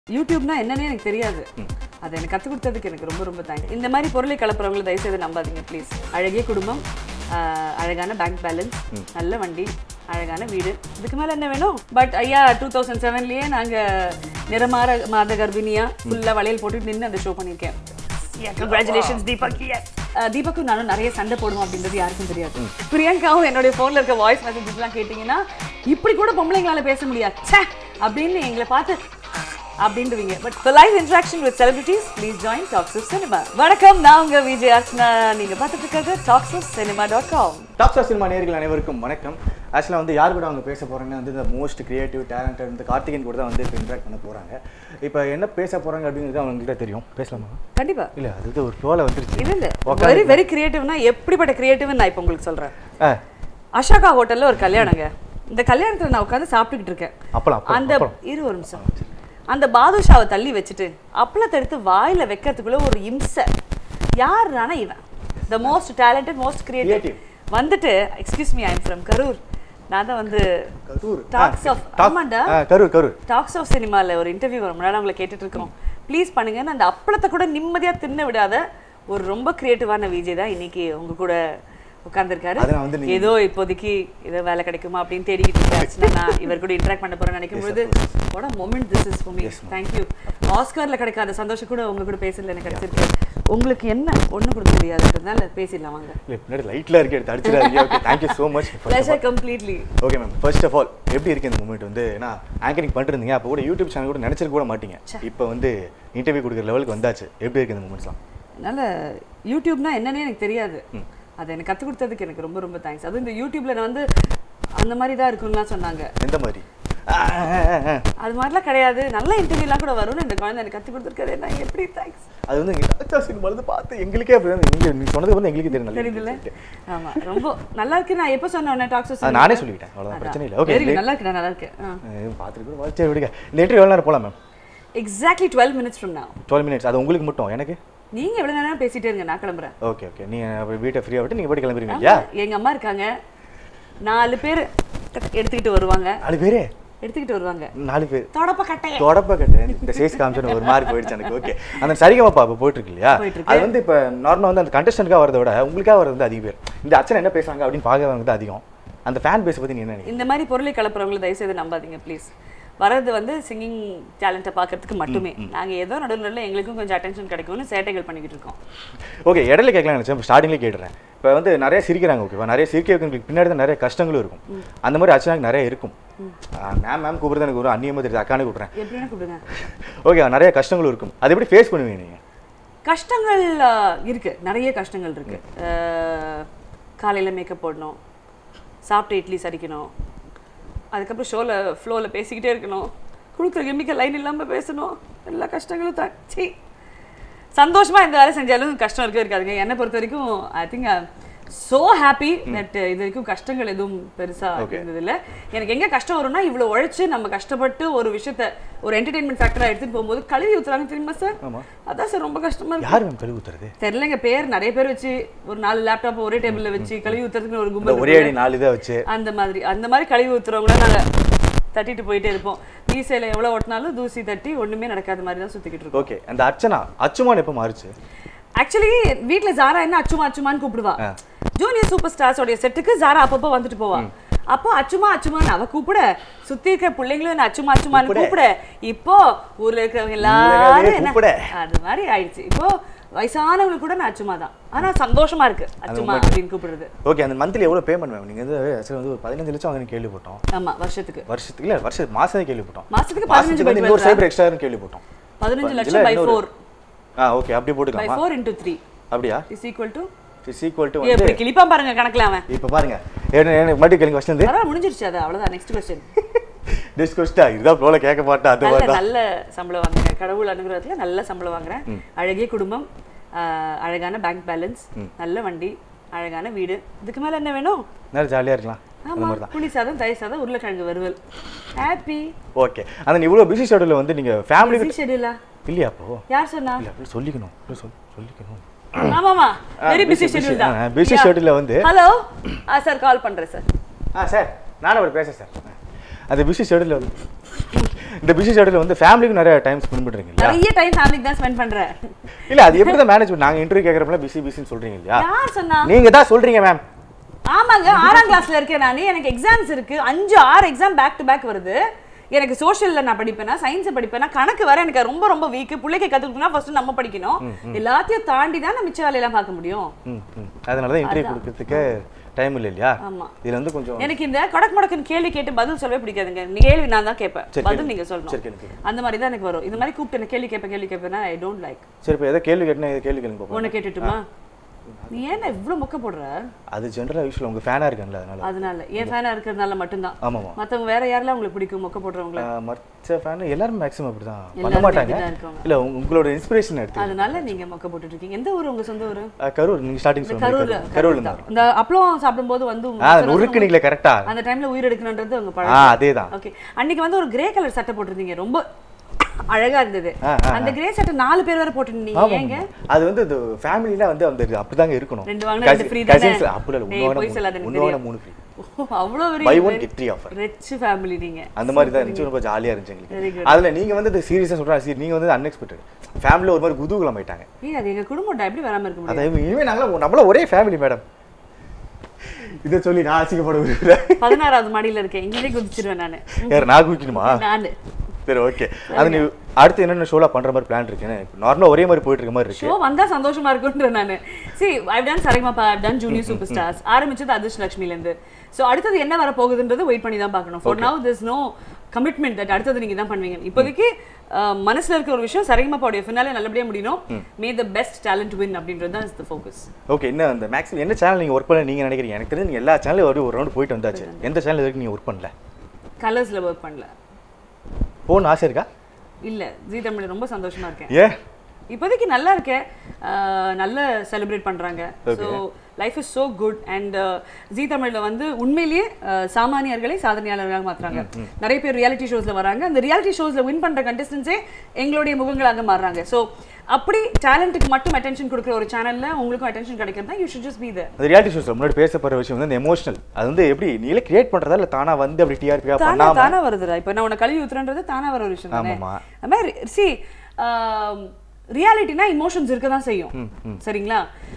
யூடியூப்னா என்னன்னே எனக்கு தெரியாது அதை எனக்கு கற்றுக் கொடுத்ததுக்கு எனக்கு ரொம்ப ரொம்ப தேங்க்ஸ் இந்த மாதிரி பொருளை கலப்புறவங்களை தயவுசெய்து நம்பாதீங்க ப்ளீஸ் அழகிய குடும்பம் ஆஹ், அழகான பேங்க் பேலன்ஸ் நல்ல வண்டி அழகான வீடு இதுக்கு மேலே என்ன வேணும் பட் ஐயா டூ தௌசண்ட் செவன்லேயே நாங்கள் நிறமாற மாத கர்ப்பிணியா ஃபுல்லாக வளையல் போட்டு நின்று அந்த ஷோ பண்ணியிருக்கேன் கங்க்ராச்சுலேஷன்ஸ் தீபக் தீபக்கும் நானும் நிறைய சண்டை போடுவோம் அப்படின்றது யாருக்கும் தெரியாது பிரியங்காவும் என்னுடைய ஃபோனில் இருக்க வாய்ஸ் மெசேஜஸ்லாம் கேட்டிங்கன்னா இப்படி கூட பொம்பளைங்களால பேச முடியாது ச்சே அப்படின்னு எங்களை பார்த்து அப்படின்றவீங்க but for live interaction with celebrities please join talks of cinema வணக்கம் நான் உங்க விஜய் அர்ச்சனா நீங்க பார்த்துட்டு இருக்கிறது talks of cinema dot com top star cinema நேயர்கள் அனைவருக்கும் வணக்கம் ஆக்சுவலாக வந்து யார் கூட அவங்க பேச போகிறாங்கன்னா வந்து இந்த மோஸ்ட் கிரியேட்டிவ் டேலண்டட் வந்து கார்த்திகேயன் கூட தான் வந்து இப்போ இன்ட்ராக்ட் பண்ண போகிறாங்க இப்போ என்ன பேச போகிறாங்க அப்படிங்கிறது அவங்கள்ட்ட தெரியும் பேசலாமா கண்டிப்பா இல்லை அது வந்து ஒரு ஃப்ளோவில் வந்துருச்சு இல்ல இல்ல உக்காந்து- வெரி வெரி கிரியேட்டிவ்னா எப்படிப்பட்ட கிரியேட்டிவ்னு நான் இப்போ உங்களுக்கு சொல்றேன் ஆ அஷோகா ஹோட்டல்ல ஒரு கல்யாணங்க இந்த கல்யாணத்துல நான் உட்காந்து சாப்பிட்டுக்கிட்டு இருக்கேன் அப்பளம் அப்பளம் அந்த அப்பளம் இரு ஒரு நிமிஷம் அந்த பாதுஷாவை தள்ளி வச்சுட்டு அப்பளத்தை எடுத்து வாயில வைக்கிறதுக்குள்ள ஒரு இம்சை யாருனா இவன் the most talented most creative Creative. வந்துட்டு excuse me I'm from Karur நான் தான் வந்து கரூர் டாக்ஸ் ஆஃப் டாக் ஆமாண்டா ஆ கரூர் கரூர் டாக்ஸ் ஆஃப் சினிமாவில் ஒரு இன்டர்வியூ வரும் முன்னாடி உங்களை கேட்டுட்டு இருக்கோம் ப்ளீஸ் பண்ணுங்கன்னு அந்த அப்பளத்தை கூட நிம்மதியா தின்ன விடாத ஒரு ரொம்ப கிரியேட்டிவான விஜய் தான் இன்னைக்கு உங்க கூட உட்கார்ந்துருக்காரு அதை நான் வந்து நீங்க- ஏதோ இப்போதைக்கு ஏதோ வேலை கிடைக்குமா அப்படின்னு தேடிக்கிட்டு இருக்காச்சுன்னா நான் இவர் கூட இன்ட்ராக்ட் பண்ண போறேன்னு நினைக்கும் பொழுது what a moment this is for me thank you ஆஸ்கார்ல கிடைக்காத சந்தோஷம் கூட உங்க கூட பேசல எனக்கு கிடைச்சிருக்கு உங்களுக்கு என்ன ஒண்ணு கூட தெரியாதுன்றதுனால பேசிடலாம் வாங்க இல்லை பின்னாடி லைட்டில் இருக்கு எடுத்து அடிச்சிடாதீங்க okay thank you so much pleasure completely okay ma'am first of all எப்படி இருக்கு இந்த மூமெண்ட் வந்து ஏன்னா ஆங்கரிங் பண்ணிட்டு இருந்தீங்க அப்போ கூட யூடியூப் சேனல் கூட நினச்சிருக்க கூட மாட்டீங்க இப்போ வந்து இன்டர்வியூ கொடுக்குற லெவலுக்கு வந்தாச்சு எப்படி இருக்கு இந்த மூமெண்ட்ஸ்லாம் அதனால யூடியூப்னா என்னன்னே எனக்கு தெரியாது அதை எனக்கு கற்றுக் கொடுத்ததுக்கு எனக்கு ரொம்ப ரொம்ப தேங்க்ஸ் அதுவும் இந்த யூடியூப்ல நான் வந்து அந்த மாதிரி தான் இருக்கும்லாம் சொன்னாங்க எந்த மாதிரி ஆ, ஆ, ஆ, ஆ. அது மாதிரிலாம் கிடையாது நல்ல இன்டர்வியூலாம் கூட வரும்னு இந்த குழந்தை எனக்கு கற்றுக் கொடுத்துருக்காரு என்ன எப்படி தேங்க்ஸ் அது வந்து இங்கே டாக்டர் சினிமா வந்து பார்த்து எங்களுக்கே அப்படி தான் நீங்கள் நீ சொன்னது வந்து எங்களுக்கு தெரியும் நல்லா தெரியுதுல்ல இருக்குன்னு ஆமா ரொம்ப நல்லா இருக்கு நான் எப்போ சொன்னேன் டாக்ஸஸ் அது நானே சொல்லிக்கிட்டேன் அவ்வளோதான் பிரச்சனை இல்லை ஓகே நல்லா இருக்கு நான் நல்லா இருக்கேன் பார்த்துட்டு கூட சரி விடுங்க இந்த இன்டர்வியூ எவ்வளோ நேரம் போகலாம் ma'am exactly twelve minutes from நான் டுவெல் மினிட்ஸ் அது உங்களுக்கு மட்டும் எனக்கு நீங்க எவ்வளவு நேரம் பேசிட்டே இருங்க நான் கிளம்புறேன் ஓகே ஓகே நீங்கள் வீட்டை ஃப்ரீயாக விட்டு நீங்கள் போய் கிளம்புறீங்க இல்லையா எங்க அம்மா இருக்காங்க நாலு பேர் எடுத்துக்கிட்டு வருவாங்க நாலு பேரே எடுத்துக்கிட்டு வருவாங்க நாலு பேர் தொடப்ப கட்டைய தொடப்ப கட்டு இந்த சேஸ் காமிச்சு ஒரு மார்க் போயிடுச்சு எனக்கு ஓகே அந்த சரிகமாப்பா இப்போ போயிட்டு இருக்கு இல்லையா போயிட்டு இருக்கு. அது வந்து இப்போ நார்மலாக வந்து அந்த கண்டஸ்டன்ட்காக வரதை விட உங்களுக்காக வரது வந்து அதிக பேர் இந்த அச்சனை என்ன பேசுறாங்க அப்படின்னு பார்க்கறவங்க தான் அதிகம் அந்த ஃபேன் பேஸை பற்றி நீ என்ன நினைக்கிறீங்க இந்த மாதிரி பொருளை கலப்புறவங்களை தயவுசெய்து நம்பாதீங்க ப்ளீஸ் வர்றது வந்து சிங்கிங் டேலண்ட்டை பார்க்கறதுக்கு மட்டுமே நாங்க ஏதோ நடுவில் நடுவில் எங்களுக்கும் கொஞ்சம் அட்டென்ஷன் கிடைக்கும்னு சேட்டைகள் பண்ணிக்கிட்டு இருக்கோம் ஓகே இடையில கேட்கலாம் நினச்சேன் ஸ்டார்டிங்லேயே கேட்டுறேன் இப்போ வந்து நிறைய சிரிக்கிறாங்க ஓகேவா நிறைய சிரிக்க வைக்கிறவங்களுக்கு பின்னாடி தான் நிறைய கஷ்டங்களும் இருக்கும் அந்த மாதிரி அச்சனாக்கு நிறைய இருக்கும் மேம் மேம் கூப்பிடுறது எனக்கு ஒரு அந்நியமாக தெரியுது அக்கானே கூப்பிட்றேன் எப்படின்னு கூப்பிடுங்க ஓகே நிறைய கஷ்டங்களும் இருக்கும் அதை எப்படி ஃபேஸ் பண்ணுவீங்க நீங்கள் கஷ்டங்கள் ஆஹ், இருக்கு நிறைய கஷ்டங்கள் இருக்கு ஆஹ், காலையில மேக்கப் போடணும் சாப்பிட்டு இட்லி சரிக்கணும் அதுக்கப்புறம் ஷோவில் ஃப்ளோவில் பேசிக்கிட்டே இருக்கணும் கொடுக்குற கெமிக்கல் லைன் இல்லாம பேசணும் எல்லா கஷ்டங்களும் தான் சீ சந்தோஷமா எந்த வேலை செஞ்சாலும் கஷ்டம் இருக்கவே இருக்காதுங்க என்னை பொறுத்த வரைக்கும் I think so happy that இது வரைக்கும் கஷ்டங்கள் எதுவும் பெருசா Okay. இருந்ததில்ல எனக்கு எங்க கஷ்டம் வரும்னா இவ்வளோ உழைச்சு நம்ம கஷ்டப்பட்டு ஒரு விஷயத்த ஒரு என்டர்டைன்மெண்ட் ஃபேக்டரா எடுத்துட்டு போகும்போது கழுவி ஊத்துறாங்க தெரியுமா சார் ஆமா. அதான் சார் ரொம்ப கஷ்டமா இருக்கு யார் மேம் கழுவி ஊத்துறது தெரியலங்க பேர் நிறைய பேர் வச்சு ஒரு நாலு லேப்டாப் ஒரே டேபிள்ல வச்சு கழுவி ஊத்துறதுக்கு ஒரு இந்த கும்பல் ஒரே இருக்குல்ல. அடி நாலு இதை வச்சு அந்த மாதிரி அந்த மாதிரி கழுவி ஊத்துறவங்கள நாங்க தட்டிட்டு போயிட்டே இருப்போம் மீசையில எவ்வளவு ஒட்டினாலும் தூசி தட்டி ஒண்ணுமே நடக்காத மாதிரி தான் சுத்திக்கிட்டு இருக்கோம் ஓகே அந்த அர்ச்சனா அச்சுமான் எப்போ மாறுச்சு ஆக்சுவலி வீட்ல ஜாரா என்ன அச்சுமா அச்சுமான்னு கூப்பிடுவா ஜூனியர் சூப்பர் ஸ்டார்ஸோடைய செட்டுக்கு ஜாரா அப்பப்போ வந்துட்டு போவா அப்போ அச்சுமா அச்சுமான்னு அவ கூப்பிட சுத்தி இருக்கிற பிள்ளைங்களும் என்ன அச்சுமா அச்சுமான்னு கூப்பிட இப்போ ஊர்ல இருக்கிறவங்க எல்லாரும் என்ன கூப்பிட. அது மாதிரி ஆயிடுச்சு இப்போ வயசானவங்களுக்கு கூட நான் அச்சுமா தான் ஆனா சந்தோஷமா இருக்கு அச்சுமா அப்படின்னு கூப்பிடுறது ஓகே அந்த மந்த்லி எவ்வளோ பேமெண்ட் மேம் நீங்கள் வந்து actually வந்து ஒரு பதினஞ்சு லட்சம் வாங்கன்னு கேள்விப்பட்டோம் ஆமா வருஷத்துக்கு வருஷத்துக்கு இல்லை வருஷம் மாதம் கேள்விப்பட்டோம் மாசத்துக்கு பதினஞ்சு மாசத்துக்கு by வந்து இன்னொரு 12 சைபர் எக்ஸ்ட்ரா கேள்விப்பட்டோம் பதினஞ்சு இதுல லட்சம் பை இன்னொரு- ஃபோர் ஆ ஓகே அப்படி பை போட்டுக்கலாமா ஃபோர் இன்டூ த்ரீ அப்படியா is equal to it's equal to வந்து எப்படி கிளிப்பா பாருங்க கணக்குல அவன் இப்போ பாருங்க என்ன என்ன மறுபடியும் கேளுங்க ஃபர்ஸ்ட் வந்து பரவாயில்ல முடிஞ்சிருச்சு அது அவ்வளவுதான் நெக்ஸ்ட் கொஸ்டின் டிஸ் கொஸ்டா இதுதான் ப்ரோல கேட்க மாட்டேன் அது நல்ல மாதிரி தான் நல்ல சம்பளம் வாங்குறேன் கடவுள் அனுகிரகத்துல நல்ல சம்பளம் வாங்குறேன் அழகிய குடும்பம் ஆஹ், அழகான பேங்க் பேலன்ஸ் நல்ல வண்டி அழகான வீடு இதுக்கு மேல என்ன வேணும் நேரம் ஜாலியாக இருக்கலாம் அந்த ஆமா மாதிரி தான் புளி சாதம் தயிர் சாதம் உருளைக்கிழங்கு வறுவல் ஹாப்பி ஓகே அந்த நீ இவ்வளோ பிஸி ஷெடியூலில் வந்து நீங்கள் ஃபேமிலி பிஸி ஷெட்யூலா இல்லையா அப்போ யார் சொன்னா இல்லை அப்படி சொல்லிக்கணும் அப்படி சொல் சொல்லிக்கணும் ஆமாமா very busy busy, schedule busy. தான் ஆ, busy schedule ல வந்து- ஹலோ ஆ சார் கால் பண்றேன் சார் ஆ சார் நானும் அவர் பேசுகிறேன் சார் அந்த பிஸி ஷெடியூலில் வந்து இந்த பிஸி ஷெடியூல் வந்து ஃபேமிலிக்கும் நிறைய டைம் ஸ்பெண்ட் பண்ணுறீங்க இல்லையா நிறைய டைம் ஃபேமிலிக்கு தான் ஸ்பெண்ட் பண்றேன் இல்ல அது எப்படி தான் மேனேஜ் நாங்க இன்டர்வியூ கேட்குறப்பல பிஸி பிஸின்னு சொல்றீங்க இல்லையா யார் சொன்னா நீங்க தான் சொல்றீங்க மேம் ஆமாங்க ஆறாம் கிளாஸ்ல இருக்கேன் நான் எனக்கு எக்ஸாம்ஸ் இருக்கு அஞ்சு ஆறு எக்ஸாம் பேக் டு பேக் வருது எனக்கு சோஷியல்ல நான் படிப்பேனா சயின்ஸ் படிப்பேனா கணக்கு வர எனக்கு ரொம்ப ரொம்ப வீக் பிள்ளைக்கு கத்துக்கணும்னா ஃபர்ஸ்ட் நம்ம படிக்கணும் எல்லாத்தையும் தாண்டி தான் நான் மிச்ச வேலையெல்லாம் பார்க்க முடியும் ம் ம் அதனால தான் இன்டர்வியூ கொடுக்கறதுக்கு டைம் இல்லை இல்லையா ஆமா இதுல வந்து கொஞ்சம் எனக்கு இந்த கடக் மடக்குன்னு கேள்வி கேட்டு பதில் சொல்லவே பிடிக்காதுங்க நீ கேள்வி நான் தான் கேட்பேன் சரி, பதில் கேளு. நீங்க சரி சொல்லணும் கேளுங்க அந்த மாதிரி தான் எனக்கு வரும் இந்த மாதிரி கூப்பிட்டு எனக்கு கேள்வி கேட்பேன் கேள்வி கேட்பேன்னா ஐ டோன்ட் லைக் சரி இப்போ ஏதோ கேள்வி கேட்டேன்னா ஏதோ கேள்வி கேளுங்க பாப்போம் உன்னை கேட்டுட்டுமா நீ ஏன் இவ்வளவு மொக்க போடுற அது ஜென்ரலா யூஸ்வல் உங்க ஃபேனா இருக்கேன்ல அதனால அதனால என் ஃபேனா இருக்கிறதுனால மட்டும்தான் ஆமாமா மத்தவங்க வேற யாரெல்லாம் உங்களுக்கு பிடிக்கும் மொக்க போடுறவங்கள மற்ற ஃபேன் எல்லாரும் மேக்ஸிமம் அப்படிதான் பண்ண எல்லாருமே மாட்டாங்க அப்படிதான் இருக்கவங்க. இல்ல உங்க- உங்களோட இன்ஸ்பிரேஷன் எடுத்து அதனால நீங்க மொக்க போட்டுட்டு இருக்கீங்க எந்த ஊர் உங்க சொந்த ஊர் அஹ், கரூர் நீங்க ஸ்டார்டிங் கரூர் சொல்லுங்க கரூர்ல தான் இந்த அப்பளம் சாப்பிடும்போது வந்து உங்க ஆ சொந்த- நுறுக்குனீங்களே கரெக்டா அந்த டைம்ல உயிர் எடுக்கணுன்றது உங்க ஆ பழக்கம் அதேதான் ஓகே அன்னைக்கு வந்து ஒரு கிரே கலர் சட்டை போட்டிருந்தீங்க ரொம்ப அழகா இருந்தது ஆ, ஆ, அந்த கிரே சட்டை நாலு பேர் வரை போட்டுருந்தீங்க ஆமா, ஏங்க ஆமா. அது வந்து இந்த ஃபேமிலில வந்து அந்த இது அப்படிதாங்க இருக்கணும் ரெண்டு வாங்கினா ரெண்டு free தானே? கசின்ஸ் அப்படி இல்ல ஏய், ஒன்னு பொய் சொல்லாத, வாங்கினா எனக்கு ஒன்னு வாங்கினா மூணு ஃப்ரீ ஓ, அவ்வளோ பை பெரிய one get three offer rich family நீங்க அந்த மாதிரி தான் இருந்துச்சு ரொம்ப ஜாலியா இருந்துச்சு Very எங்களுக்கு good. அதுல நீங்க வந்து இது சீரியஸா சொல்றாங்க சரி நீங்க வந்து அன்எக்ஸ்பெக்டட் ஃபேமிலில ஒரு மாதிரி குதூகலம் ஆயிட்டாங்க ஏய் அது எங்க குடும்பம் எப்படி வராம இருக்க முடியும் அதை இனிமே நாங்களா நம்மள ஒரே ஃபேமிலி மேடம் இதை சொல்லி நான் அசிங்கப்பட விரும்புறேன் பதினாறாவது மாடியில இருக்கேன் இங்கே குதிச்சிருவேன் நானு யார் நான் குடிக்கணுமா நானு சரி ஓகே அது நீ அடுத்து என்னென்ன ஷோலாம் பண்ற மாதிரி பிளான் இருக்கு நார்மலா ஒரே மாதிரி போயிட்டு இருக்க மாதிரி இருக்கு ஷோ வந்தா சந்தோஷமா இருக்குன்ற நானு see I've done Sa Re Ga Ma Pa I've done junior super stars ஆரம்பிச்சது அதிர்ஷ் லட்சுமில இருந்து சோ அடுத்தது என்ன வர போகுதுன்றது வெயிட் பண்ணி தான் பார்க்கணும் for now this no commitment that அடுத்தது நீங்க தான் பண்ணுவீங்க இப்போதைக்கு அஹ், மனசுல இருக்க ஒரு விஷயம் சரிகமாப்பாவுடைய ஃபினாலே நல்லபடியா முடியணும் may the best talent win அப்படின்றது தான் இஸ் த ஃபோக்கஸ் ஓகே என்ன அந்த மேக்ஸிமம் என்ன சேனல் நீங்க ஒர்க் பண்ண நீங்க நினைக்கிறீங்க எனக்கு தெரிஞ்சு நீங்க எல்லா சேனலும் ஒரு ஒரு ரவுண்ட் போயிட்டு வந்தாச்சு எந்த சேனல் வரைக்கும் நீங்க ஒர்க் பண்ணல கலர்ஸ்ல ஒர்க் பண்ணல போகணும் ஆசை இருக்கா இல்ல ஜி தமிழ்ல ரொம்ப சந்தோஷமா இருக்கேன் ஏன் இப்போதைக்கு நல்லா இருக்கேன் அஹ், நல்ல செலிப்ரேட் பண்றாங்க so life is so good and Zee தமிழ்ல வந்து உண்மையிலேயே அஹ், சாமானியர்களை சாதனையாளர்களாக மாத்துறாங்க நிறைய பேர் ரியாலிட்டி ஷோஸ்ல வராங்க அந்த ரியாலிட்டி ஷோஸ்ல வின் பண்ற கண்டஸ்டன்ஸே எங்களுடைய முகங்களாக மாறுறாங்க ஸோ அப்படி டேலண்ட்டுக்கு மட்டும் அட்டென்ஷன் கொடுக்குற ஒரு சேனல்ல உங்களுக்கும் அட்டென்ஷன் கிடைக்கிறதா you should just be there அந்த ரியாலிட்டி ஷோஸ் முன்னாடி பேசப்படுற விஷயம் வந்து இந்த எமோஷனல் அது வந்து எப்படி நீங்களே கிரியேட் பண்றதா இல்ல தானா வந்து அப்படி டிஆர்பியா தானா பண்ணாம தானா வருதுடா இப்போ நான் உன்னை கழுவி ஊத்துறேன்றது தானா வர ஒரு விஷயம் தானே ஆமாமா. அது மாதிரி சி ரியாலிட்டினா இமோஷன்ஸ் இருக்க தான் செய்யும் சரிங்களா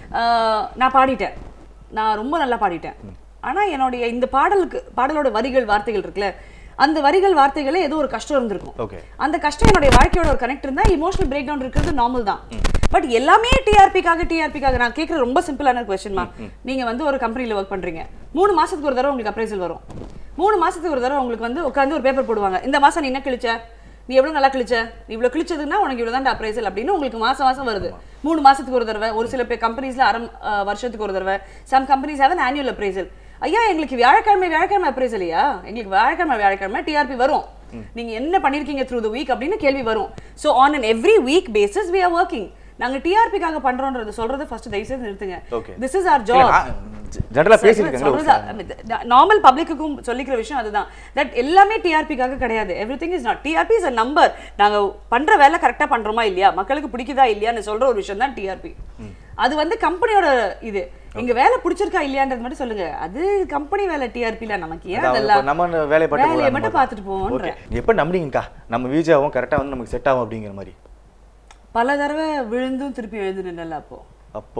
ஆஹ் நான் பாடிட்டேன் நான் ரொம்ப நல்லா பாடிட்டேன் ஆனா என்னுடைய இந்த பாடலுக்கு பாடலோட வரிகள் வார்த்தைகள் இருக்குல்ல அந்த வரிகள் வார்த்தைகளே ஏதோ ஒரு கஷ்டம் இருந்திருக்கும் ஓகே அந்த கஷ்டம் என்னுடைய வாழ்க்கையோட ஒரு கனெக்ட் இருந்தா இமோஷனல் பிரேக் டவுன் இருக்கிறது நார்மல் தான் பட் எல்லாமே டிஆர்பிக்காக டிஆர்பிக்காக நான் கேட்குற ரொம்ப சிம்பிளான கொஸ்டின்மா நீங்க வந்து ஒரு கம்பெனில ஒர்க் பண்றீங்க மூணு மாசத்துக்கு ஒரு தடவை உங்களுக்கு அப்ரைசல் வரும் மூணு மாசத்துக்கு ஒரு தடவை உங்களுக்கு வந்து உட்காந்து ஒரு பேப்பர் போடுவாங்க இந்த மாசம் நீ என்ன கிழிச்ச நீ எவ்வளவு நல்லா கிழிச்ச நீ இவ்வளவு கிழிச்சதுன்னா உனக்கு இவ்வளவு தான் அப்ரைசல் அப்படின்னு உங்களுக்கு மாசம் மாசம் வருது மூணு மாசத்துக்கு ஒரு தடவை ஒரு சில பேர் கம்பெனிஸ்ல அரை அஹ், வருஷத்துக்கு ஒரு தடவை some companies have annual appraisal ஐயா எங்களுக்கு வியாழக்கிழமை வியாழக்கிழமை அப்ரைசல் ஐயா எங்களுக்கு வியாழக்கிழமை வியாழக்கிழமை டிஆர்பி வரும் நீங்க என்ன பண்ணிருக்கீங்க த்ரூ த வீக் அப்படின்னு கேள்வி வரும் so on an every week basis we are working நாங்க டிஆர்பிக்காக பண்றோம்ன்றது சொல்றது ஃபர்ஸ்ட் தயவு செய்து நிறுத்துங்க Okay. This is our job ஜென்ரலா பேசியிருக்காங்க நார்மல் பப்ளிக்குக்கும் சொல்லிக்கிற விஷயம் அதுதான் தட் எல்லாமே டிஆர்பிக்காக கிடையாது everything is not TRP is a number நாங்க பண்ற வேலை கரெக்டா பண்றோமா இல்லையா மக்களுக்கு பிடிக்குதா இல்லையான்னு சொல்ற ஒரு விஷயம் தான் டிஆர்பி அது வந்து கம்பெனியோட இது எங்க வேலை பிடிச்சிருக்கா இல்லையான்றது மட்டும் சொல்லுங்க அது கம்பெனி வேலை டிஆர்பில நமக்கு ஏன் அதெல்லாம் நம்ம வேலையை பட்டு வேலையை போகலாம் மட்டும் பார்த்துட்டு போவோன்ற ஓகே எப்போ நம்புனீங்கக்கா நம்ம வீஜாவும் கரெக்டாக வந்து நமக்கு செட் ஆகும் அப்படிங்கிற மாதிரி பல தடவை விழுந்தும் திருப்பி எழுந்து நின்னல அப்போ அப்போ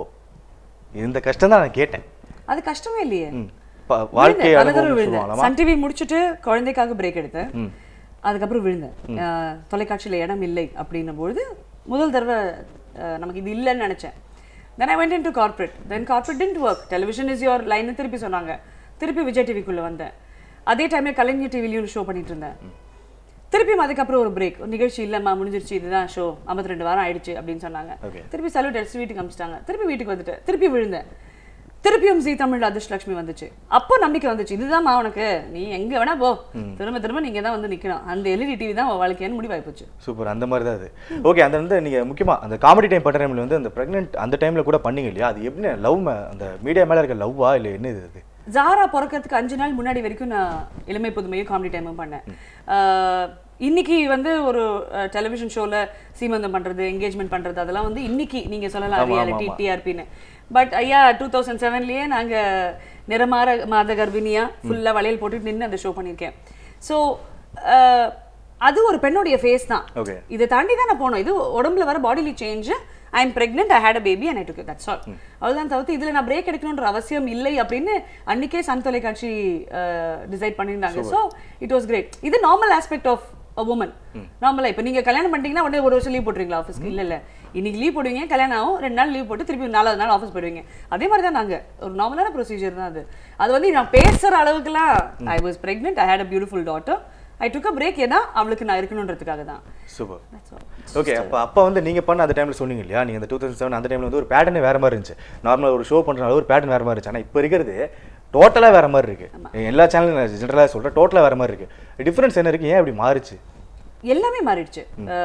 இந்த கஷ்டம் தான் நான் கேட்டேன் அது கஷ்டமே இல்லையே ம். ப- வாழ்க்கை விழுந்தேன். பல தடவை அனுபவம் விழுந்தேன் சொல்லுவாங்களாமா சன் டிவி முடிச்சுட்டு குழந்தைக்காக பிரேக் எடுத்தேன் ம். அதுக்கப்புறம் விழுந்தேன் அஹ், தொலைக்காட்சியில இடம் இல்லை அப்படின்னும் பொழுது முதல் தடவை அஹ், நமக்கு இது இல்லைன்னு நினைச்சேன் then I went into corporate then corporate didn't work television is your line திருப்பி சொன்னாங்க திருப்பி விஜய் டிவிக்குள்ள வந்தேன் அதே டைம்ல கலைஞர் டிவிலையும் ஷோ பண்ணிட்டு இருந்தேன் திருப்பியும் அதுக்கப்புறம் ஒரு பிரேக் நிகழ்ச்சி இல்லம்மா முடிஞ்சிருச்சு இதுதான் ஷோ 52 ரெண்டு வாரம் ஆயிடுச்சு அப்படின்னு சொன்னாங்க Okay. திருப்பி சல்யூட் அடிச்சு வீட்டுக்கு அமிச்சிட்டாங்க திருப்பி வீட்டுக்கு வந்துட்டு திருப்பி விழுந்தேன் திருப்பியும் ஜி தமிழ் அதிர்ஷ்லட்சுமி வந்துச்சு அப்போ நம்பிக்கை வந்துச்சு இதுதான்மா உனக்கு நீ எங்க வேணா போ திரும்ப திரும்ப நீங்க தான் வந்து நிக்கணும் அந்த எல்இடி டிவி தான் உன் வாழ்க்கைன்னு முடிவாகி போச்சு சூப்பர் அந்த மாதிரி தான் அது ஓகே அந்த வந்து நீங்கள் முக்கியமாக அந்த காமெடி டைம் பண்ணுற டைமில் வந்து அந்த ப்ரெக்னென்ட் அந்த டைமில் கூட பண்ணீங்க இல்லையா அது எப்படி லவ் அந்த மீடியா மேலே இருக்க லவ்வா இல்லை என்ன இது அது ஜாரா பிறக்கிறதுக்கு அஞ்சு நாள் முன்னாடி வரைக்கும் நான் இளமை புதுமையும் காமெடி டைமும் பண்ணேன் ஆஹ் இன்னைக்கு வந்து ஒரு டெலிவிஷன் ஷோல சீமந்தம் பண்றது என்கேஜ்மெண்ட் பண்றது அதெல்லாம் வந்து இன்னைக்கு நீங்க சொல்லலாம் ஆமா, ரியாலிட்டி ஆமா. டிஆர்பின்னு பட் ஐயா டூ தௌசண்ட் செவன்லயே நாங்க நிறமாற மாத கர்ப்பிணியா ஃபுல்லா வளையல் போட்டுட்டு நின்று அந்த ஷோ பண்ணியிருக்கேன் ஸோ அது ஒரு பெண்ணுடைய ஃபேஸ் தான் ஓகே இதை தாண்டி தான் நான் போனோம் இது உடம்புல வர bodily change I am pregnant I had a baby and I took that's all அவ்வளோதான் தவிர்த்து இதில் நான் பிரேக் எடுக்கணுன்ற அவசியம் இல்லை அப்படின்னு அன்னைக்கே சன் தொலைக்காட்சி டிசைட் பண்ணியிருந்தாங்க ஸோ இட் வாஸ் கிரேட் இது normal aspect of a woman நார்மலா இப்போ நீங்க கல்யாணம் பண்ணிட்டீங்கன்னா உடனே ஒரு வருஷம் லீவ் போட்டுருங்களா ஆஃபீஸ்க்கு இல்ல இல்ல இன்னைக்கு லீவ் போடுவீங்க கல்யாணம் ஆகும் ரெண்டு நாள் லீவ் போட்டு திருப்பி நாலாவது நாள் ஆஃபீஸ் போயிடுவீங்க அதே மாதிரி தான் நாங்க ஒரு நார்மலான ப்ரொசீஜர் தான் அது அது வந்து நான் பேசுற அளவுக்குலாம் I was pregnant I had a beautiful daughter I took a break ஏன்னா அவளுக்கு நான் இருக்கணுன்றதுக்காக தான் சூப்பர் That's all. ஓகே அப்போ அப்போ வந்து நீங்கள் பண்ண அந்த டைமில் சொன்னீங்க இல்லையா நீங்கள் அந்த டூ தௌசண்ட் செவன் அந்த டைமில் வந்து ஒரு பேட்டர்னே வேறு மாதிரி இருந்துச்சு நார்மலாக ஒரு ஷோ பண்ணுறனால ஒரு பேட்டர்ன் வேறு மாதிரி இருந்துச்சு ஆனால் இப்போ இருக்கிறது டோட்டலாக வேறு மாதிரி இருக்குது எல்லா சேனலும் நான் ஜென்ரலாக சொல்கிறேன் டோட்டலாக வேறு மாதிரி இருக்குது டிஃப்ரென்ஸ் என்ன இருக்குது ஏன் இப்படி மாறுச்சு எல்லாமே மாறிடுச்சு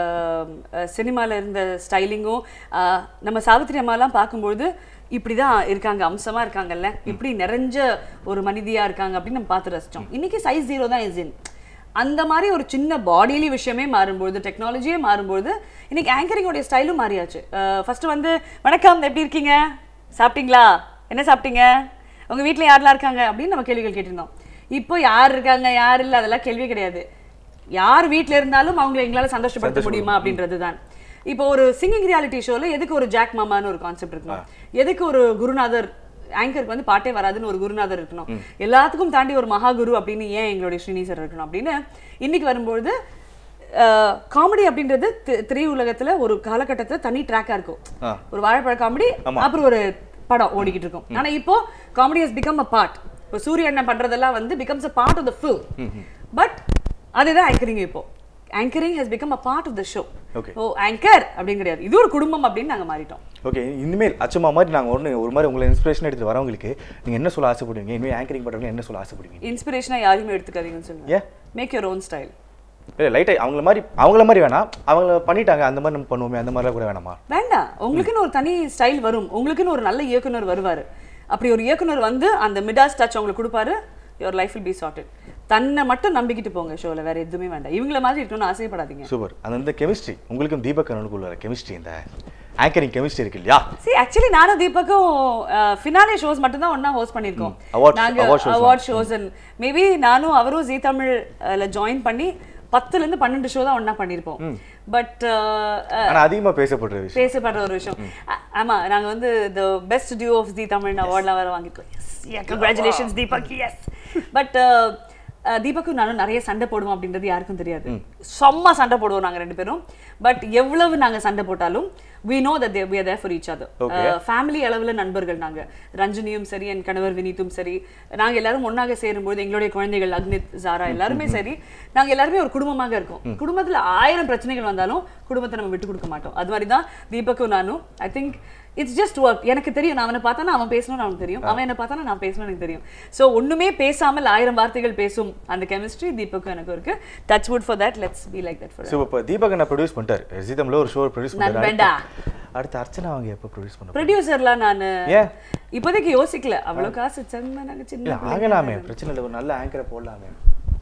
சினிமாவில் இருந்த ஸ்டைலிங்கும் நம்ம சாவித்திரி அம்மாலாம் பார்க்கும்பொழுது இப்படி தான் இருக்காங்க அம்சமாக இருக்காங்கல்ல இப்படி நிறைஞ்ச ஒரு மனிதியாக இருக்காங்க அப்படின்னு நம்ம பார்த்து ரசித்தோம் இன்னைக்கு சைஸ் ஜீரோ தான் இஸ் இன் அந்த மாதிரி ஒரு சின்ன பாடியிலி விஷயமே மாறும்பொழுது டெக்னாலஜியே மாறும்பொழுது இன்னைக்கு ஆங்கரிங்கோடைய ஸ்டைலும் மாறியாச்சு ஃபர்ஸ்ட் வந்து வணக்கம் எப்படி இருக்கீங்க சாப்பிட்டீங்களா என்ன சாப்பிட்டீங்க உங்க வீட்ல யாரெல்லாம் இருக்காங்க அப்படின்னு நம்ம கேள்விகள் கேட்டிருந்தோம் இப்போ யார் இருக்காங்க யார் இல்லை அதெல்லாம் கேள்வியே கிடையாது யார் வீட்ல இருந்தாலும் அவங்களை எங்களால சந்தோஷப்படுத்த முடியுமா அப்படின்றது தான் இப்போ ஒரு சிங்கிங் ரியாலிட்டி ஷோல எதுக்கு ஒரு ஜாக் மாமான்னு ஒரு கான்செப்ட் இருக்கணும் எதுக்கு ஒரு குருநாதர் ஆங்கருக்கு வந்து பாட்டே வராதுன்னு ஒரு குருநாதர் இருக்கணும் எல்லாத்துக்கும் தாண்டி ஒரு மகாகுரு அப்படின்னு ஏன் எங்களுடைய ஸ்ரீனிசர் இருக்கணும் அப்படின்னு இன்னைக்கு வரும்பொழுது காமெடி அப்படின்றது தி- திரை உலகத்துல ஒரு காலகட்டத்துல தனி ட்ராக்கா இருக்கும் ஆ. ஒரு வாழைப்பழ காமெடி அப்புறம் ஒரு படம் ஓடிக்கிட்டு இருக்கும் ஆனா இப்போ comedy has become a part இப்போ சூரிய அண்ணன் பண்றதெல்லாம் வந்து becomes a part of the film but அதுதான் ஆங்கரிங் இப்போ anchoring has become a part of the show Okay. ஓ ஆங்கர் அப்படின்னு கிடையாது இது ஒரு குடும்பம் அப்படின்னு நாங்க மாறிட்டோம் ஓகே இனிமேல் அச்சமா மாதிரி நாங்கள் ஒன்று ஒரு மாதிரி உங்களை இன்ஸ்பிரேஷன் எடுத்து வரவங்களுக்கு நீங்கள் என்ன சொல்ல ஆசைப்படுவீங்க இனிமேல் ஆங்கரிங் பண்ணுறவங்க என்ன சொல்ல ஆசைப்படுவீங்க இன்ஸ்பிரேஷனா யாரையுமே எடுத்துக்காதீங்கன்னு சொல்லுங்க ஏன் மேக் யுவர் ஓன் ஸ்டைல் இல்லை லைட்டாக அவங்கள மாதிரி அவங்கள மாதிரி வேணாம் அவங்கள பண்ணிட்டாங்க அந்த மாதிரி நம்ம பண்ணுவோமே அந்த மாதிரிலாம் கூட வேணாமா வேண்டாம் உங்களுக்குன்னு ஒரு தனி ஸ்டைல் வரும் உங்களுக்குன்னு ஒரு நல்ல இயக்குனர் வருவாரு அப்படி ஒரு இயக்குனர் வந்து அந்த மிடாஸ் டச் உங்களுக்கு கொடுப்பாரு your life will be charted தன்னை மட்டும் நம்பிக்கிட்டு போங்க ஷோல வேற எதுவுமே வேண்டாம் இவங்கள மாதிரி இருக்கணும்னு ஆசைப்படாதீங்க சூப்பர் அது வந்து கெமிஸ்ட்ரி உங்களுக்கும் தீபக் அண்ணனுக்குள்ள கெமிஸ்ட்ரி இந்த ஆங்கரிங் கெமிஸ்ட்ரி இருக்கு இல்லையா see ஆக்சுவலி நானும் தீபக்கும் ஃபினாலே ஷோஸ் மட்டும் தான் ஒண்ணா ஹோஸ்ட் பண்ணிருக்கோம் Awards- நாங்க award shows award shows maybe நானும் அவரும் ஜீ தமிழ்ல ஜாயின் பண்ணி பத்துல இருந்து பன்னெண்டு ஷோ தான் ஒண்ணா பண்ணிருப்போம் பட் ஆனால் அதிகமாக பேசப்படுற விஷயம் பேசப்படுற ஒரு விஷயம் அ- ஆமா நாங்க வந்து the best duo of the Tamil அவார்ட்லாம் வேற வாங்கிருக்கோம் yes congratulations Deepak yes but தீபக்கும் நானும் நிறைய சண்டை போடுவோம் அப்படின்றது யாருக்கும் தெரியாது செம்ம சண்டை போடுவோம் நாங்க ரெண்டு பேரும் பட் எவ்வளவு நாங்க சண்டை போட்டாலும் we know that they we are there for each other family அளவுல நண்பர்கள் நாங்க ரஞ்சினியும் சரி என் கணவர் வினீத்தும் சரி நாங்க எல்லாரும் ஒண்ணாக சேரும்போது எங்களுடைய குழந்தைகள் அக்னித் ஜாரா எல்லாருமே சரி நாங்க எல்லாருமே ஒரு குடும்பமாக இருக்கோம் குடும்பத்துல ஆயிரம் பிரச்சனைகள் வந்தாலும் குடும்பத்தை நம்ம விட்டு கொடுக்க மாட்டோம் அது மாதிரி தான் தீபக்கும் நானும் I think it's just work எனக்கு தெரியும் நான் அவனை பார்த்தானா அவன் பேசணும்னு அவனுக்கு தெரியும் அவன் என்ன பார்த்தானா நான் பேசணும்னு எனக்கு தெரியும் ஸோ ஒண்ணுமே பேசாமல் ஆயிரம் வார்த்தைகள் பேசும் அந்த கெமிஸ்ட்ரி தீபக்கும் எனக்கு இருக்கு touch wood for that let's be like that for so இப்போ தீபக் என்ன ப்ரொடியூஸ் பண்ணிட்டாரு ஜீதம்ல ஒரு ஷோ ப்ரொடியூஸ் நான் பண்ணிட்டாரு வேண்டா அடுத்து அர்ச்சனா அவங்க எப்போ ப்ரொடியூஸ் பண்ண ப்ரொடியூசர்லாம் நான் ஏன் இப்போதைக்கு யோசிக்கல அவ்வளவு காசு செம்ம நாங்க இல்ல சின்ன ஆகலாமே பிரச்சனை இல்லை ஒரு நல்ல ஆங்கரை போடலாமே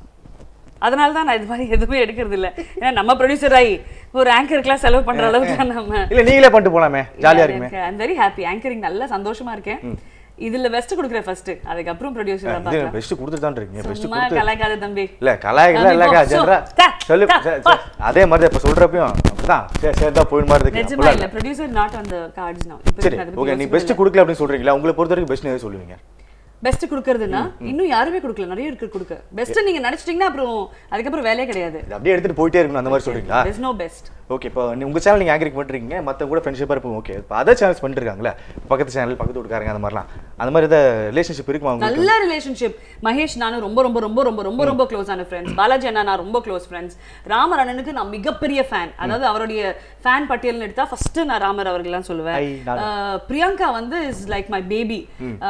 அதனால தான் நான் இது மாதிரி எதுவுமே எடுக்கிறது இல்ல ஏன்னா நம்ம ப்ரொடியூசர் ஆகி ஒரு ஆங்கருக்குலாம் செலவு பண்ற அளவுக்கு தான் நம்ம இல்ல நீங்களே பண்ணிட்டு போலாமே ஜாலியா இருக்குமே ஐம் வெரி ஹாப்பி ஆங்கரிங் நல்லா சந்தோஷமா இருக்கேன் இதுல பெஸ்ட் கொடுக்குறேன் ஃபர்ஸ்ட் அதுக்கப்புறம் ப்ரொடியூசர் இது பார்க்கலாம் பெஸ்ட் கொடுத்துட்டு தான் இருக்கீங்க பெஸ்ட் சும்மா கொடுத்து கலாய்க்காத தம்பி இல்ல கலாய்களா தம்பி, இல்லக்கா போ, ஜென்ரா சோ, தா, சொல்லு தா, சரி, போ. சரி. அதே மாதிரி தான் இப்ப சொல்றப்பையும் அப்படிதான் சரி சரி தான் போய் மாதிரி இருக்கு நிஜமா அப்படிலாம் இல்ல இல்ல. Producer not on the cards நவ சரி ஓகே நீ பெஸ்ட் கொடுக்கல அப்படின்னு சொல்றீங்களா உங்களை பொறுத்த வரைக்கும் பெஸ்ட் எது சொல்லுவீங்க பெஸ்ட் கொடுக்கறதுன்னா இன்னும் யாருமே கொடுக்கல நிறைய இருக்கு கொடுக்க பெஸ்ட் நீங்க நினைச்சிட்டீங்கன்னா அப்புறம் அதுக்கப்புறம் வேலையே கிடையாது இது அப்படியே எடுத்துட்டு போயிட்டே இருக்கணும் அந்த மாதிரி சொல்றீங்களா there's no பெஸ்ட் ஓகே இப்போ நீ- உங்க சேனல் நீங்க ஆங்கரிங் பண்றீங்க மத்த கூட ஃப்ரெண்ட்ஷிப்பா இருப்போம் ஓகே இப்போ அதர் சேனல்ஸ் பண்ணிட்டு இருக்காங்களே பக்கத்து சேனல் பக்கத்து வீட்டுக்காரங்க அந்த மாதிரிலாம் அந்த மாதிரி ஏதாவது ரிலேஷன்ஷிப் இருக்குமா உங்களுக்கு நல்ல ரிலேஷன்ஷிப் மகேஷ் நானும் ரொம்ப ரொம்ப ரொம்ப ரொம்ப ரொம்ப ரொம்ப க்ளோஸ் ஆன ஃப்ரெண்ட்ஸ் பாலாஜி அண்ணா நான் ரொம்ப க்ளோஸ் ஃப்ரெண்ட்ஸ் ராமர் அண்ணனுக்கு நான் மிகப்பெரிய ஃபேன் அதாவது அவருடைய ஃபேன் பட்டியல்னு எடுத்தா ஃபர்ஸ்ட் நான் ராமர் அவர்கள்லாம் சொல்லுவேன் ஐ, நான் அஹ், பிரியங்கா வந்து இஸ் லைக் மை பேபி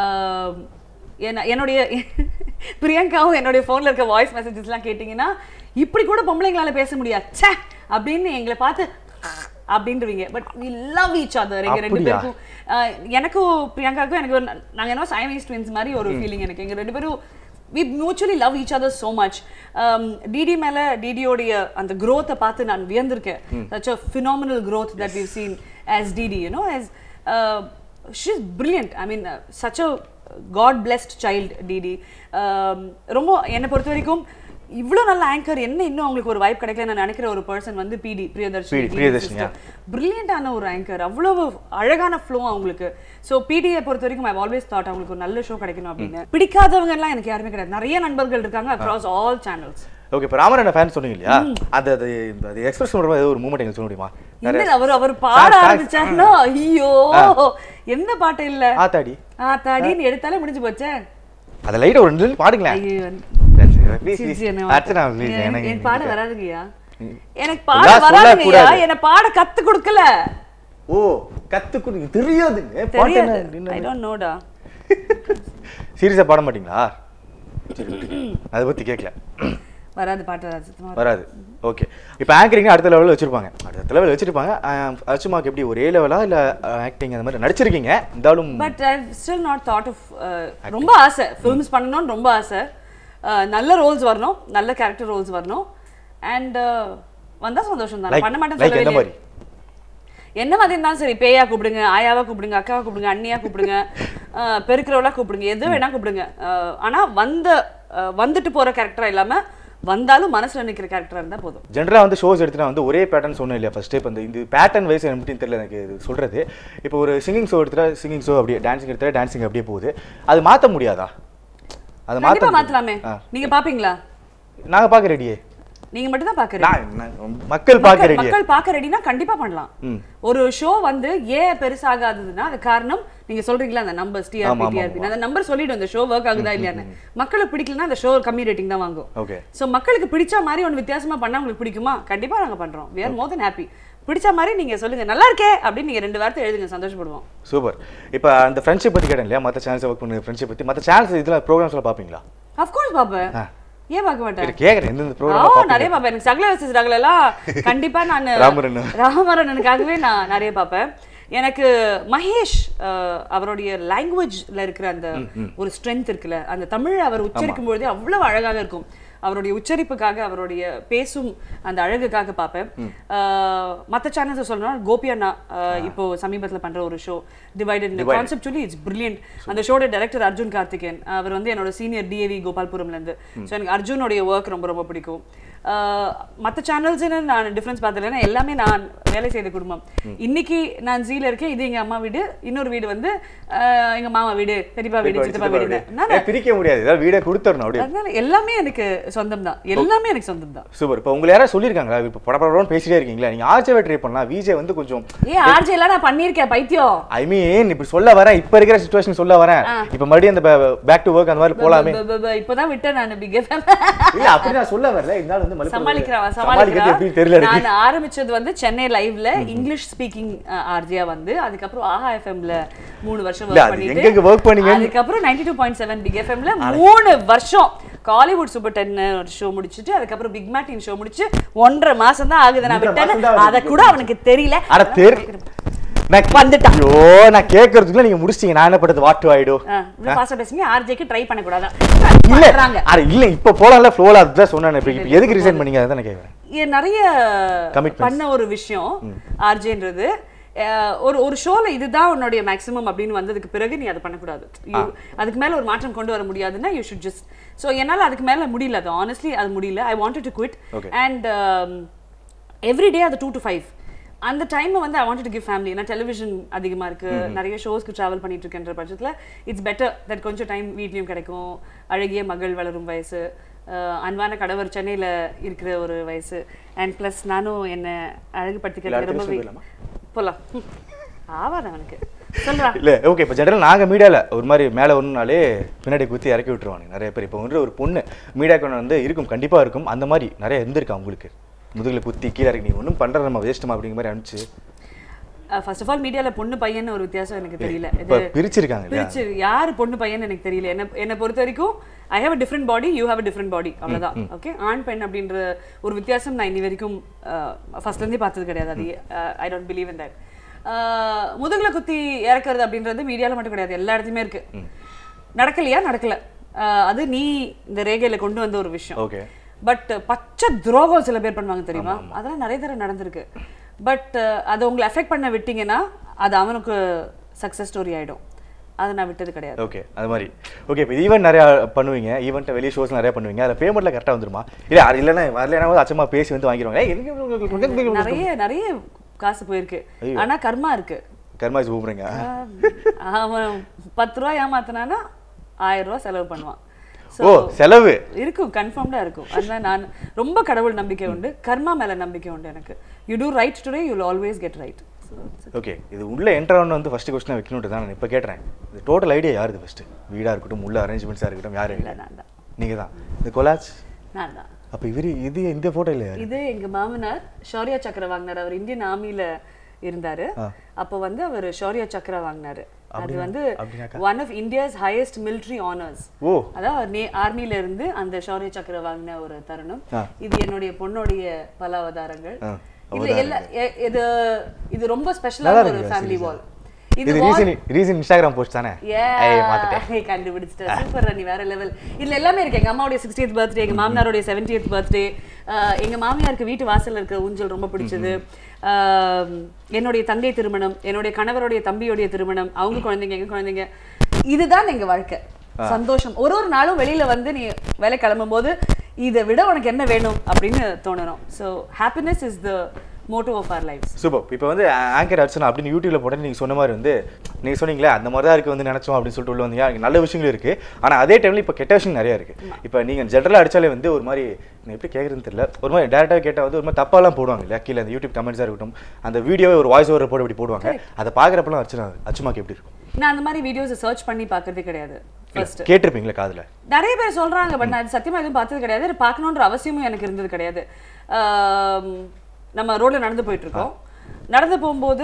என்னுடைய பிரியங்காவும் என்னுடைய ஃபோன்ல இருக்க வாய்ஸ் மெசேஜஸ்லாம் கேட்டிங்கன்னா இப்படி கூட பொம்பளைங்களால பேச முடியாது ச்சே அப்படின்னு எங்களை பார்த்து அப்படின்றவீங்க but we love each other எங்க ரெண்டு அப்படியா? பேருக்கும் அஹ், எனக்கும் பிரியங்காவுக்கும் எனக்கு ஒரு ந- நாங்க என்ன சைனீஸ் ட்வின்ஸ் மாதிரி ஒரு ஃபீலிங் எனக்கு எங்க ரெண்டு பேரும் we mutually love each other so much DD மேல டிடியோடைய அந்த growth-அ பார்த்து நான் வியந்திருக்கேன் such a phenomenal growth that we've seen as DD you know as uh, she's brilliant i mean uh, such a god blessed child DD ரொம்ப என்னை பொறுத்த வரைக்கும் இவ்ளோ நல்ல ஆங்கர் என்ன இன்னும் அவங்களுக்கு ஒரு வாய்ப்பு கிடைக்கல நான் நினைக்கிற ஒரு பர்சன் வந்து பிடி பிரியதர்ஷினி PD, பிரியதர்ஷினியா? பிரில்லியண்டான ஒரு ஆங்கர் அவ்வளவு அழகான ஃப்ளோ அவங்களுக்கு ஸோ பிடியை பொறுத்த வரைக்கும் ஐ ஆல்வேஸ் தாட் அவங்களுக்கு ஒரு நல்ல ஷோ கிடைக்கணும் அப்படின்னு பிடிக்காதவங்க எல்லாம் எனக்கு யாருமே கிடையாது நிறைய நண்பர்கள் இருக்காங்க அக்ராஸ் ஆல் சேனல்ஸ் ஓகே இப்போ ராமரண்ண ஃபேன் சொன்னீங்க இல்லையா அது அது இந்த- அது எக்ஸ்பிரஸ் பண்ணுற ஏதோ ஒரு மூமெண்ட் எங்களுக்கு சொல்ல முடியுமா என்ன அவர் அவர் பாட Facts, ஆரம்பிச்சாருன்னா ஐயோ எந்த பாட்டு இல்ல ஆத்தாடி ஆத்தாடின்னு எடுத்தாலே முடிஞ்சு போச்சே அதை லைட்டாக ஒரு ரெண்டு நிமிஷம் பாடுங்களேன் ஐயோ Please, சி, please. சி, என்ன அர்ச்சனா, please, எனக்கு- எனக்கு எனக்கு பாட வராதுங்கய்யா எனக்கு இதெல்லாம் பாட வராதுங்கய்யா சொல்லக்கூடாது. என்ன பாட கத்து கொடுக்கல ஓ கத்து கொடுங்க தெரியாதுங்க பாட்டு தெரியாது என்ன ஐ டோன்ட் நோடா சீரியஸாக பாட மாட்டீங்களா சரி, okay. அதை பற்றி கேட்கல வராது பாட்டு வராது சுத்தமா வராது. வராது ஓகே இப்போ ஆங்கரிங் அடுத்த லெவலில் வச்சிருப்பாங்க அடுத்த லெவலில் வச்சிருப்பாங்க அர்ச்சுமாக்கு எப்படி ஒரு ஏ லெவலா இல்லை ஆக்டிங் அந்த மாதிரி நடிச்சிருக்கீங்க இருந்தாலும் but I still not thought of ரொம்ப ஆசை ஃபிலிம்ஸ் பண்ணணும்னு ரொம்ப ஆசை Uh, நல்ல ரோல்ஸ் வரணும் நல்ல கேரக்டர் ரோல்ஸ் வரணும் அண்ட் வந்தா சந்தோஷம் தான் லைக் பண்ண மாட்டேன்னு லைக் எந்த சொல்லவே மாதிரி என்ன மாதிரி இருந்தாலும் சரி பேயா கூப்பிடுங்க ஆயாவா கூப்பிடுங்க அக்காவா கூப்பிடுங்க அண்ணியா கூப்பிடுங்க அஹ், பெருக்கிறவளா கூப்பிடுங்க எது வேணா கூப்பிடுங்க அஹ், ஆனா வந்த அஹ், வந்துட்டு போற கேரக்டரா இல்லாம வந்தாலும் மனசுல நிக்கிற கேரக்டரா இருந்தா போதும் ஜென்ரலாக வந்து ஷோஸ் எடுத்துனா வந்து ஒரே பேட்டர்ன் சொன்னேன் இல்லையா ஃபர்ஸ்ட் இப்போ இந்த இந்த பேட்டர்ன் வைஸ் எனக்கு எப்படின்னு தெரியல எனக்கு இது சொல்றது இப்போ ஒரு சிங்கிங் ஷோ எடுத்துட்டா சிங்கிங் ஷோ அப்படியே டான்சிங் எடுத்தா டான்சிங் அப்படியே போகுது அது மாற்ற முடியாதா அதை கண்டிப்பா மாற்ற மாத்தலாமே நீங்க பாப்பீங்களா நாங்கள் பார்க்க ரெடியே நீங்க மட்டும் தான் பாக்குறீங்க நான் நான் மக்கள் பார்க்க ரெடியே மக்கள் பார்க்க ரெடினா கண்டிப்பா பண்ணலாம் ம். ஒரு ஷோ வந்து ஏன் பெருசாகாததுன்னா அது காரணம் நீங்க சொல்றீங்களா அந்த நம்பர்ஸ் ஆமா, டிஆர்பி ஆமா, டிஆர்பி அந்த நம்பர் சொல்லிடும் அந்த ஷோ ஒர்க் ஆகுதா இல்லையான்னு மக்களுக்கு பிடிக்கலனா அந்த ஷோ கம்மி ரேட்டிங் தான் வாங்கும் ஓகே சோ மக்களுக்கு பிடிச்ச மாதிரி ஒன்று வித்தியாசமா பண்ணா உங்களுக்கு பிடிக்குமா கண்டிப்பா நாங்க பண்றோம் we are more than happy பிடிச்ச மாதிரி நீங்க சொல்லுங்க நல்லா இருக்கே அப்படின்னு நீங்க ரெண்டு வார்த்தை எழுதுங்க சந்தோஷப்படுவோம் சூப்பர் இப்போ அந்த ஃப்ரெண்ட்ஷிப் பற்றி கேட்டேன் இல்லையா மற்ற சேனல்ஸ் ஒர்க் பண்ணு ஃப்ரெண்ட்ஷிப் பற்றி மற்ற சேனல்ஸ் இதில் ப்ரோக்ராம்ஸ்லாம் பார்ப்பீங்களா அஃப்கோர்ஸ் பாப்பேன் ஆ. ஏன் பார்க்க மாட்டேன் இல்லை கேட்குறேன் எந்தெந்த ஓ ப்ரோக்ராம் நிறைய பார்ப்பேன் எனக்கு சகல வசஸ் ரகல எல்லாம் கண்டிப்பா நான் ராமரண்ணன். ராமரண்ணனுக்காகவே நான் நிறைய பார்ப்பேன் எனக்கு மகேஷ் அஹ், அவருடைய லாங்குவேஜ்ல இருக்கிற அந்த ஒரு ஸ்ட்ரென்த் இருக்குல்ல அந்த தமிழ் அவர் உச்சரிக்கும் பொழுதே அவ்வளவு அழகாக இருக்கும் அவருடைய உச்சரிப்புக்காக அவருடைய பேசும் அந்த அழகுக்காக பார்ப்பேன் அஹ், மத்த சேனல்ஸ் சொல்லணும்னா கோபி அண்ணா அஹ், இப்போ சமீபத்துல பண்ற ஒரு show divided conceptually it's brilliant அந்த ஷோட டைரக்டர் அர்ஜுன் கார்த்திகேயன் அவர் வந்து என்னோட சீனியர் டிஏவி கோபால்புரம்ல இருந்து ஸோ எனக்கு அர்ஜுனுடைய ஒர்க் ரொம்ப ரொம்ப பிடிக்கும் மற்ற சேனல்ஸ்னு நான் டிஃப்ரென்ஸ் பார்த்ததில்ல ஏன்னா எல்லாமே நான் வேலை செய்த குடும்பம் இன்னைக்கு நான் ஜீல இருக்கேன் இது எங்க அம்மா வீடு இன்னொரு வீடு வந்து அஹ், எங்க மாமா வீடு பெரியப்பா வீடு சித்தப்பா வீடு நான் ஏன் பிரிக்க முடியாது ஏதாவது வீடே கொடுத்துடணும் அப்படியே அதனால எல்லாமே எனக்கு சொந்தம் தான் எல்லாமே எனக்கு சொந்தம் தான் சூப்பர் இப்போ உங்களை யாராவது சொல்லியிருக்காங்களா இப்போ படப்படன்னு பேசிட்டே இருக்கீங்களா நீங்கள் ஆர்ஜேவை ட்ரை பண்ணலாம் விஜே வந்து கொஞ்சம் ஏன் ஆர்ஜே எல்லாம் நான் பண்ணியிருக்கேன் பைத்தியம் ஐ மீன் இப்படி சொல்ல வரேன் இப்போ இருக்கிற சுச்சுவேஷன் சொல்ல வரேன் இப்போ மறுபடியும் அந்த பேக் டு ஒர்க் அந்த மாதிரி போலாமே ப- ப- ப- இப்பதான் விட்டேன் நான் பிக் எஃப்எம் இல்ல அப்படி நான் சொல்ல வரல இருந்தாலும் வந்து மலுப்பு சமாளிக்கிறா சமாளிக்கிறது எப்படி தெரியல சமாளிக்கிறா எனக்கு நான் ஆரம்பிச்சது வந்து சென்னை லைவ்ல இங்கிலீஷ் ஸ்பீக்கிங் ஆர்ஜியா வந்து அதுக்கப்புறம் ஆஹா எஃப்எம்ல மூணு வருஷம் இல்ல, ஒர்க் அது பண்ணிட்டு எங்கெங்க work பண்ணீங்க? அதுக்கப்புறம் ninety two point seven big எஃப்எம்ல மூணு வருஷம் காலிவுட் சூப்பர் டென் ஒரு ஷோ முடிச்சிட்டு அதுக்கப்புறம் பிக் மேட்டின் ஷோ முடிச்சு ஒன்றரை மாசம் தான் ஆகுது நான் ஒன்றரை விட்டேன் மாசம் தான் ஆகுது அதை கூட அவனுக்கு தெரியல அட தெரி நான் வந்துட்டான். ஐயோ நான் கேட்கறதுக்குள்ள நீங்க முடிச்சிட்டீங்க நான் என்ன பண்றது வாட் டு ஐ டு ஃபாஸ்டா பேசுங்க ஆர்ஜேக்கு ட்ரை பண்ணக்கூடாதா இல்ல பண்றாங்க அட இல்ல இப்ப போலாம்ல ஃப்ளோல அதுதான் சொன்னேன் இப்ப இப்ப எதுக்கு ரிசைன் பண்ணீங்க அதான் நான் கேக்குறேன் இது நிறைய Commitments. பண்ண ஒரு விஷயம் ஆர்ஜேன்றது அஹ், ஒரு ஒரு ஷோல இதுதான் உன்னுடைய மேக்ஸிமம் அப்படின்னு வந்ததுக்கு பிறகு நீ அதை பண்ணக்கூடாது You- அதுக்கு மேல ஒரு மாற்றம் கொண்டு வர முடியாதுன்னா யூ ஷுட் ஜஸ்ட் ஸோ என்னால அதுக்கு மேல முடியல அது ஆனஸ்ட்லி அது முடியல I wanted to quit Okay. And every day அது டூ டு ஃபைவ் அந்த டைம் வந்து I wanted to give family ஏன்னா டெலிவிஷன் அதிகமா இருக்கு நிறைய ஷோஸ்க்கு ட்ராவல் பண்ணிட்டு இருக்கேன்ற பட்சத்துல இட்ஸ் பெட்டர் தட் கொஞ்சம் டைம் வீட்லயும் கிடைக்கும் அழகிய மகள் வளரும் வயசு அஹ் அன்பான கணவர் சென்னையில இருக்கிற ஒரு வயசு அண்ட் ப்ளஸ் நானும் என்ன அழகுபடுத்திக்கிறது எல்லாத்தையும் ரொம்பவே சொல்லலாமா? போலாம் ஆவாதான் அவனுக்கு சொல்றா இல்ல ஓகே இப்போ ஜெனரல் நாங்க மீடியால ஒரு மாதிரி மேல ஒன்றுனாலே பின்னாடி குத்தி இறக்கி விட்டுருவாங்க நிறைய பேர் இப்போ வந்து ஒரு பொண்ணு மீடியா வந்து இருக்கும் கண்டிப்பா இருக்கும் அந்த மாதிரி நிறைய இருந்திருக்கா உங்களுக்கு முதுகுல குத்தி கீழே இறக்கி நீ ஒன்றும் பண்ற நம்ம வேஸ்ட்டுமா அப்படிங்கிற மாதிரி அனுப்பிச்சு ஃபர்ஸ்ட் ஆஃப் ஆல் மீடியால பொண்ணு பையன் ஒரு வித்தியாசம் எனக்கு தெரியல இப்போ இது பிரிச்சிருக்காங்க இல்லையா பிரிச்சு யாரு பொண்ணு பையன் எனக்கு தெரியல என்ன என்னை பொறுத்த வரைக்கும் I have a different body you have a different body அவ்வளவுதான் ஓகே ஆண் பெண் அப்படின்ற ஒரு வித்தியாசம் நான் இனி வரைக்கும் ஃபர்ஸ்ட்ல இருந்தே பார்த்தது கிடையாது அது I don't believe in that முதுகுல குத்தி இறக்குறது அப்படின்றது மீடியால மட்டும் கிடையாது எல்லா இடத்துலயுமே இருக்கு நடக்கலையா நடக்கல அஹ், அது நீ இந்த ரேகையில கொண்டு வந்த ஒரு விஷயம் ஓகே பட் பச்சை துரோகம் சில பேர் பண்ணுவாங்க தெரியுமா அதெல்லாம் நிறைய தடவை நடந்திருக்கு பட் அதை உங்களை அஃபெக்ட் பண்ண விட்டீங்கன்னா அது அவனுக்கு சக்ஸஸ் ஸ்டோரி ஆயிடும் அதை நான் விட்டது கிடையாது ஓகே அது மாதிரி ஓகே இப்போ ஈவெண்ட் நிறையா பண்ணுவீங்க ஈவெண்ட் வெளியே ஷோஸ் நிறையா பண்ணுவீங்க அதில் பேமெண்ட்ல கரெக்டாக வந்துருமா இல்லை அது இல்லைன்னா வரலன்னா அச்சமா பேசி வந்து வாங்கிடுவாங்க ஏய், எதுக்கு நிறைய நிறைய காசு போயிருக்கு ஆனா கர்மா இருக்கு கர்மாஜ் கூப்பிடுறீங்க ஆஹ் அவன் பத்து ரூபா ஏமாத்தினானா ஆயிரம் ரூபா செலவு பண்ணுவான் So, ஓ செலவு இருக்கும் கன்ஃபார்ம்டா இருக்கும் அதனால நான் ரொம்ப கடவுள் நம்பிக்கை உண்டு கர்மா மேல நம்பிக்கை உண்டு எனக்கு you do right today you always get right okay இது உள்ள என்ட்ரு ஆகணும் வந்து ஃபர்ஸ்ட் கொஸ்டின் வைக்கணும்ட்டு தான் நான் இப்போ கேட்டுறேன் இது டோட்டல் ஐடியா யாருது ஃபர்ஸ்ட் வீடாக இருக்கட்டும் உள்ள அரேஞ்ச்மெண்ட்ஸாக இருக்கட்டும் யாரு இல்ல நான் தான் நீங்கள் தான் இந்த கொலாச் நான் தான் அப்போ இவர் இது இந்த ஃபோட்டோ இல்லையா இது எங்க மாமனார் ஷௌர்யா சக்கர வாங்கினார் அவர் இந்தியன் ஆர்மில இருந்தாரு அப்போ வந்து அவர் ஷௌர்யா சக்கர வாங்கினாரு அது வந்து அப்படின்னாக்கா? One of India's highest military honours ஓ அதாவது ஆர்மில இருந்து அந்த ஷௌர்ய சக்கர வாங்கின ஒரு தருணம் ஆ. இது என்னுடைய பொண்ணுடைய பல அவதாரங்கள் ஆ, இது எல்லா எ- இது இது ரொம்ப நல்லா ஸ்பெஷலான ஒரு இருக்குல்ல, ஃபேமிலி வால் இது இது ரீசன் ரீசன் இன்ஸ்டாகிராம் போஸ்ட் தானே ஏய் மாத்திட்டேன் ஏ கண்டுபிடிச்சிட்ட சூப்பர் நீ வேற லெவல் இதுல எல்லாமே இருக்கு எங்க அம்மாவுடைய சிக்ஸ்டியத் பர்த்டே எங்க மாமனாருடைய செவன்டியத் பர்த்டே எங்க மாமியாருக்கு வீட்டு வாசல்ல இருக்கிற ஊஞ்சல் ரொம்ப பிடிச்சது ஆஹ், என்னுடைய தங்கை திருமணம் என்னுடைய கணவருடைய தம்பியுடைய திருமணம் அவங்க குழந்தைங்க எங்க குழந்தைங்க இதுதான் எங்க வாழ்க்கை சந்தோஷம் ஒரு ஒரு நாளும் வெளியில வந்து நீ வேலை கிளம்பும் போது இதை விட உனக்கு என்ன வேணும் அப்படின்னு தோணணும் so happiness is the motto of our life super இப்போ வந்து ஆங்கர் அர்ச்சனா அப்படின்னு யூடியூப்ல போட்டு நீங்கள் சொன்ன மாதிரி வந்து நீங்கள் சொன்னீங்களே அந்த மாதிரி தான் இருக்கு வந்து நினச்சோம் அப்படின்னு சொல்லிட்டு உள்ள வந்தீங்க அங்க நல்ல விஷயங்கள் இருக்கு ஆனால் அதே டைம்ல இப்போ கெட்ட விஷயம் நிறைய இருக்கு இப்போ நீங்கள் ஜென்ரலாக அடிச்சாலே வந்து ஒரு மாதிரி நான் எப்படி கேட்குறதுன்னு தெரியல ஒரு மாதிரி டேரெக்டாக கேட்டால் வந்து ஒரு மாதிரி தப்பாலாம் போடுவாங்க இல்லையா கீழே அந்த யூடியூப் கமெண்ட்ஸாக இருக்கட்டும் அந்த வீடியோவை ஒரு வாய்ஸ் ஓவர் போட்டு இப்படி போடுவாங்க அதை பார்க்குறப்பெல்லாம் அர்ச்சனா அச்சுமாக்கு எப்படி இருக்கும் நான் அந்த மாதிரி வீடியோஸ் சர்ச் பண்ணி பார்க்கறதே கிடையாது ஃபர்ஸ்ட் கேட்டிருப்பீங்களா காதுல நிறைய பேர் சொல்றாங்க பட் நான் சத்தியமா எதுவும் பார்த்தது கிடையாது இது பார்க்கணுன்ற அவசியமும் எனக்கு இருந்தது கிடையாது ஆம், நம்ம ரோட்ல நடந்து போயிட்டு இருக்கோம் நடந்து போகும்போது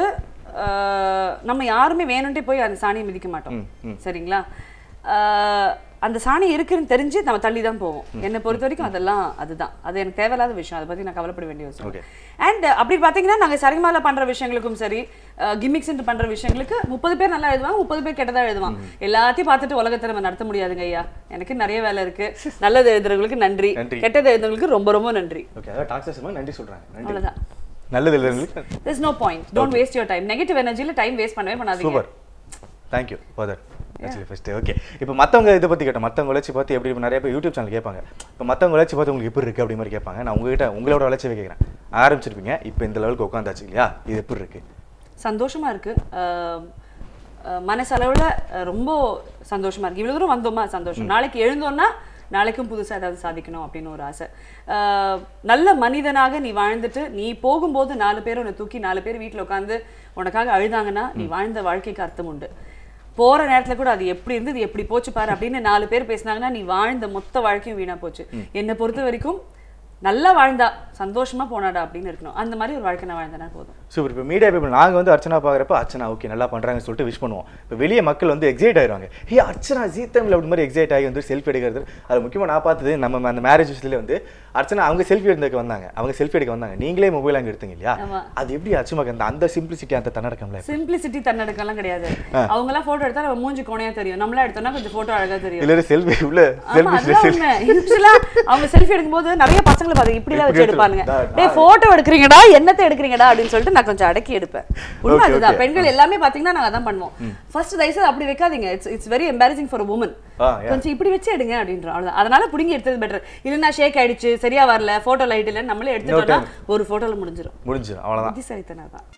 ஆஹ், நம்ம யாருமே வேணும்ட்டே போய் அந்த சாணியை மிதிக்க மாட்டோம் சரிங்களா ஆஹ், அந்த சாணி இருக்குன்னு தெரிஞ்சு நம்ம தள்ளி தான் போவோம் என்னை பொறுத்த வரைக்கும் அதெல்லாம் அதுதான் அது எனக்கு தேவையில்லாத விஷயம் அதை பத்தி நான் கவலைப்பட வேண்டிய விஷயம் Okay. அண்ட் அப்படி பார்த்தீங்கன்னா நாங்க சரிமால பண்ற விஷயங்களுக்கும் சரி கிமிக்ஸ் பண்ற விஷயங்களுக்கு முப்பது பேர் நல்லா எழுதுவாங்க முப்பது பேர் கெட்டதா எழுதுவாங்க எல்லாத்தையும் பார்த்துட்டு உலகத்தை நம்ம நடத்த முடியாதுங்க ஐயா எனக்கு நிறைய வேலை இருக்கு நல்லது எழுதுறவங்களுக்கு நன்றி நன்றி. கெட்டது எழுதுறவங்களுக்கு ரொம்ப ரொம்ப நன்றி ஓகே அதாவது டாக்ஸஸ் நன்றி சொல்கிறாங்க நன்றி அவ்வளவுதான் நல்லது இல்லைங்களுக்கு this no point don't waste your time negative எனர்ஜில டைம் வேஸ்ட் பண்ணவே பண்ணாதீங்க super thank you father actually first okay இப்போ மற்றவங்க இதை பற்றி கேட்டோம் மற்றவங்க வளர்ச்சி பார்த்து எப்படி இப்ப நிறைய பேர் யூடியூப் சேனல் கேட்பாங்க இப்போ மற்றவங்க வளர்ச்சி பார்த்து உங்களுக்கு எப்படி இருக்குது அப்படி மாதிரி கேட்பாங்க நான் உங்ககிட்ட உங்களோட வளர்ச்சியை கேட்குறேன் ஆரம்பிச்சிருப்பீங்க இப்போ இந்த லெவலுக்கு உட்காந்தாச்சு இல்லையா இது எப்படி இருக்கு சந்தோஷமா இருக்கு அஹ், அஹ், மனசளவுல அஹ், ரொம்ப சந்தோஷமா இருக்கு இவ்வளவு தூரம் வந்தோமா சந்தோஷம் நாளைக்கு எழுந்தோம்னா நாளைக்கும் புதுசா ஏதாவது சாதிக்கணும் அப்படின்னு ஒரு ஆசை அஹ், நல்ல மனிதனாக நீ வாழ்ந்துட்டு நீ போகும்போது நாலு பேர் உன்னை தூக்கி நாலு பேர் வீட்ல உட்காந்து உனக்காக அழுதாங்கன்னா நீ வாழ்ந்த வாழ்க்கைக்கு அர்த்தம் உண்டு போற நேரத்துல கூட அது எப்படி இருந்தது எப்படி போச்சு பாரு அப்படின்னு நாலு பேர் பேசினாங்கன்னா நீ வாழ்ந்த மொத்த வாழ்க்கையும் வீணா போச்சு என்னை பொறுத்த வரைக்கும் நல்லா வாழ்ந்தா சந்தோஷமா போனாடா அப்படின்னு இருக்கணும் அந்த மாதிரி ஒரு வாழ்க்கை நான் வாழ்ந்தனா போதும் சூப்பர் இப்போ மீடியா பீப்பிள் நாங்கள் வந்து அர்ச்சனா பார்க்குறப்ப அர்ச்சனா ஓகே நல்லா பண்ணுறாங்கன்னு சொல்லிட்டு விஷ் பண்ணுவோம் இப்போ வெளியே மக்கள் வந்து எக்ஸைட் ஆயிடுவாங்க ஹே அர்ச்சனா ஜீ தமிழ் அப்படி மாதிரி எக்ஸைட் ஆகி வந்து செல்ஃபி எடுக்கிறது அது முக்கியமாக நான் பார்த்தது நம்ம அந்த மேரேஜ் விஷயத்துல வந்து அர்ச்சனா அவங்க செல்ஃபி எடுத்துக்க வந்தாங்க அவங்க செல்ஃபி எடுக்க வந்தாங்க நீங்களே மொபைல் அங்கே எடுத்தீங்க இல்லையா ஆமா. அது எப்படி அர்ச்சமாக்கு அந்த அந்த சிம்பிளிசிட்டி அந்த தன்னடக்கம்ல சிம்பிளிசிட்டி தன்னடக்கம்லாம் கிடையாது அவங்க எல்லாம் போட்டோ எடுத்தா நம்ம மூஞ்சி கோணையா தெரியும் நம்மளா எடுத்தோம்னா கொஞ்சம் போட்டோ அழகா தெரியும் இல்லை செல்ஃபி உள்ள ஆமா செல்ஃபி அதுதான் உண்மை யூஸ்வலா அவங்க செல்ஃபி எடுக்கும்போது நிறைய பசங்களை பாத்து இப்படி எல்லாம் வச்சு இப்படி எடுப்பானுங்க எடுத்து- டேய் போட்டோ எடுக்கிறீங்கடா என்னத்தை எடுக்கிறீங்கடா அப்படின்னு சொல்லிட்டு நான் கொஞ்சம் அடக்கி எடுப்பேன் உண்மை Okay, அதுதான் okay. பெண்கள் எல்லாமே பாத்தீங்கன்னா நாங்க அதான் பண்ணுவோம் ஃபர்ஸ்ட் தயவுசெய்து அப்படி வைக்காதீங்க it's it's very embarrassing for women ah, yeah. கொஞ்சம் இப்படி வச்சு எடுங்க அப்படின்றோம் அவ்வளவுதான் அதனால புடிங்கி எடுத்தது பெட்டர் இல்லைன்னா ஷேக் ஆயிடுச்சு சரியா வரல போட்டோ லைட் இல்ல நம்மளே எடுத்துட்டோம்னா ஒரு போட்டோல முடிஞ்சிடும் முடிஞ்சு அவ்வளோதான் புத்திசாலித்தனம் தான்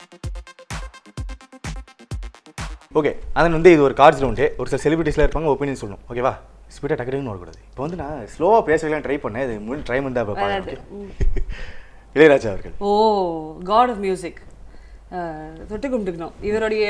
ஓகே அதன் வந்து இது ஒரு கார்ட்ஸ் ரவுண்டு ஒரு சில செலிபிரிட்டிஸ்லாம் இருப்பாங்க ஒப்பீனியன் சொல்லணும் ஓகேவா ஸ்பீடாக டக்குன்னு வரக்கூடாது இப்போ வந்து நான் ஸ்லோவாக பேசலாம் ட்ரை பண்ணேன் இது முடிஞ்சு ட்ரை பண்ணா இப்போ வராது. இளையராஜா அவர்கள் ஓ காட் ஆஃப் மியூசிக் தொட்டு கும்பிட்டுக்கணும் இவருடைய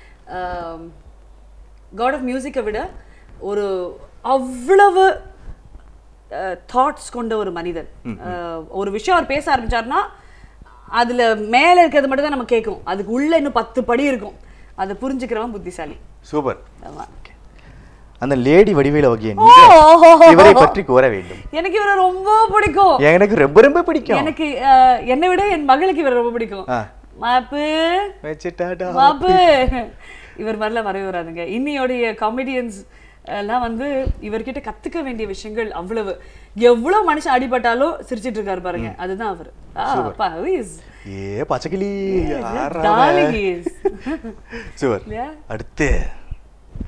காட் ஆஃப் மியூசிக்கை விட ஒரு அவ்வளவு தாட்ஸ் கொண்ட ஒரு மனிதன் அஹ், ஒரு விஷயம் அவர் பேச ஆரம்பிச்சாருன்னா அதுல மேல இருக்கிறது மட்டும் தான் நம்ம கேட்கும் அதுக்கு உள்ள இன்னும் பத்து படி இருக்கும் அதை புரிஞ்சுக்கிறவன் புத்திசாலி சூப்பர் ஆமா. அந்த லேடி வடிவேல வகையை ஓ, ஓ, ஓ, இவரை பற்றி கூற வேண்டும் எனக்கு இவரை ரொம்ப பிடிக்கும் எனக்கு ரொம்ப ரொம்ப பிடிக்கும் எனக்கு அஹ், என்னை விட என் மகளுக்கு இவரை ரொம்ப பிடிக்கும் ஆ. மாப்பு வச்சுட்டாடா பாப்பு இவர் மாதிரிலாம் வரவே வராதுங்க இன்னியோடைய காமெடியன்ஸ் எல்லாம் வந்து இவர்கிட்ட கத்துக்க வேண்டிய விஷயங்கள் அவ்வளவு எவ்வளவு மனுஷன் அடிபட்டாலும் சிரிச்சிட்டு இருக்காரு பாருங்க அதுதான் அவர் அப்பா இஸ் ஏ பச்சைக்கிளி டார்லிங் இஸ் சூப்பர் இல்லையா? அடுத்து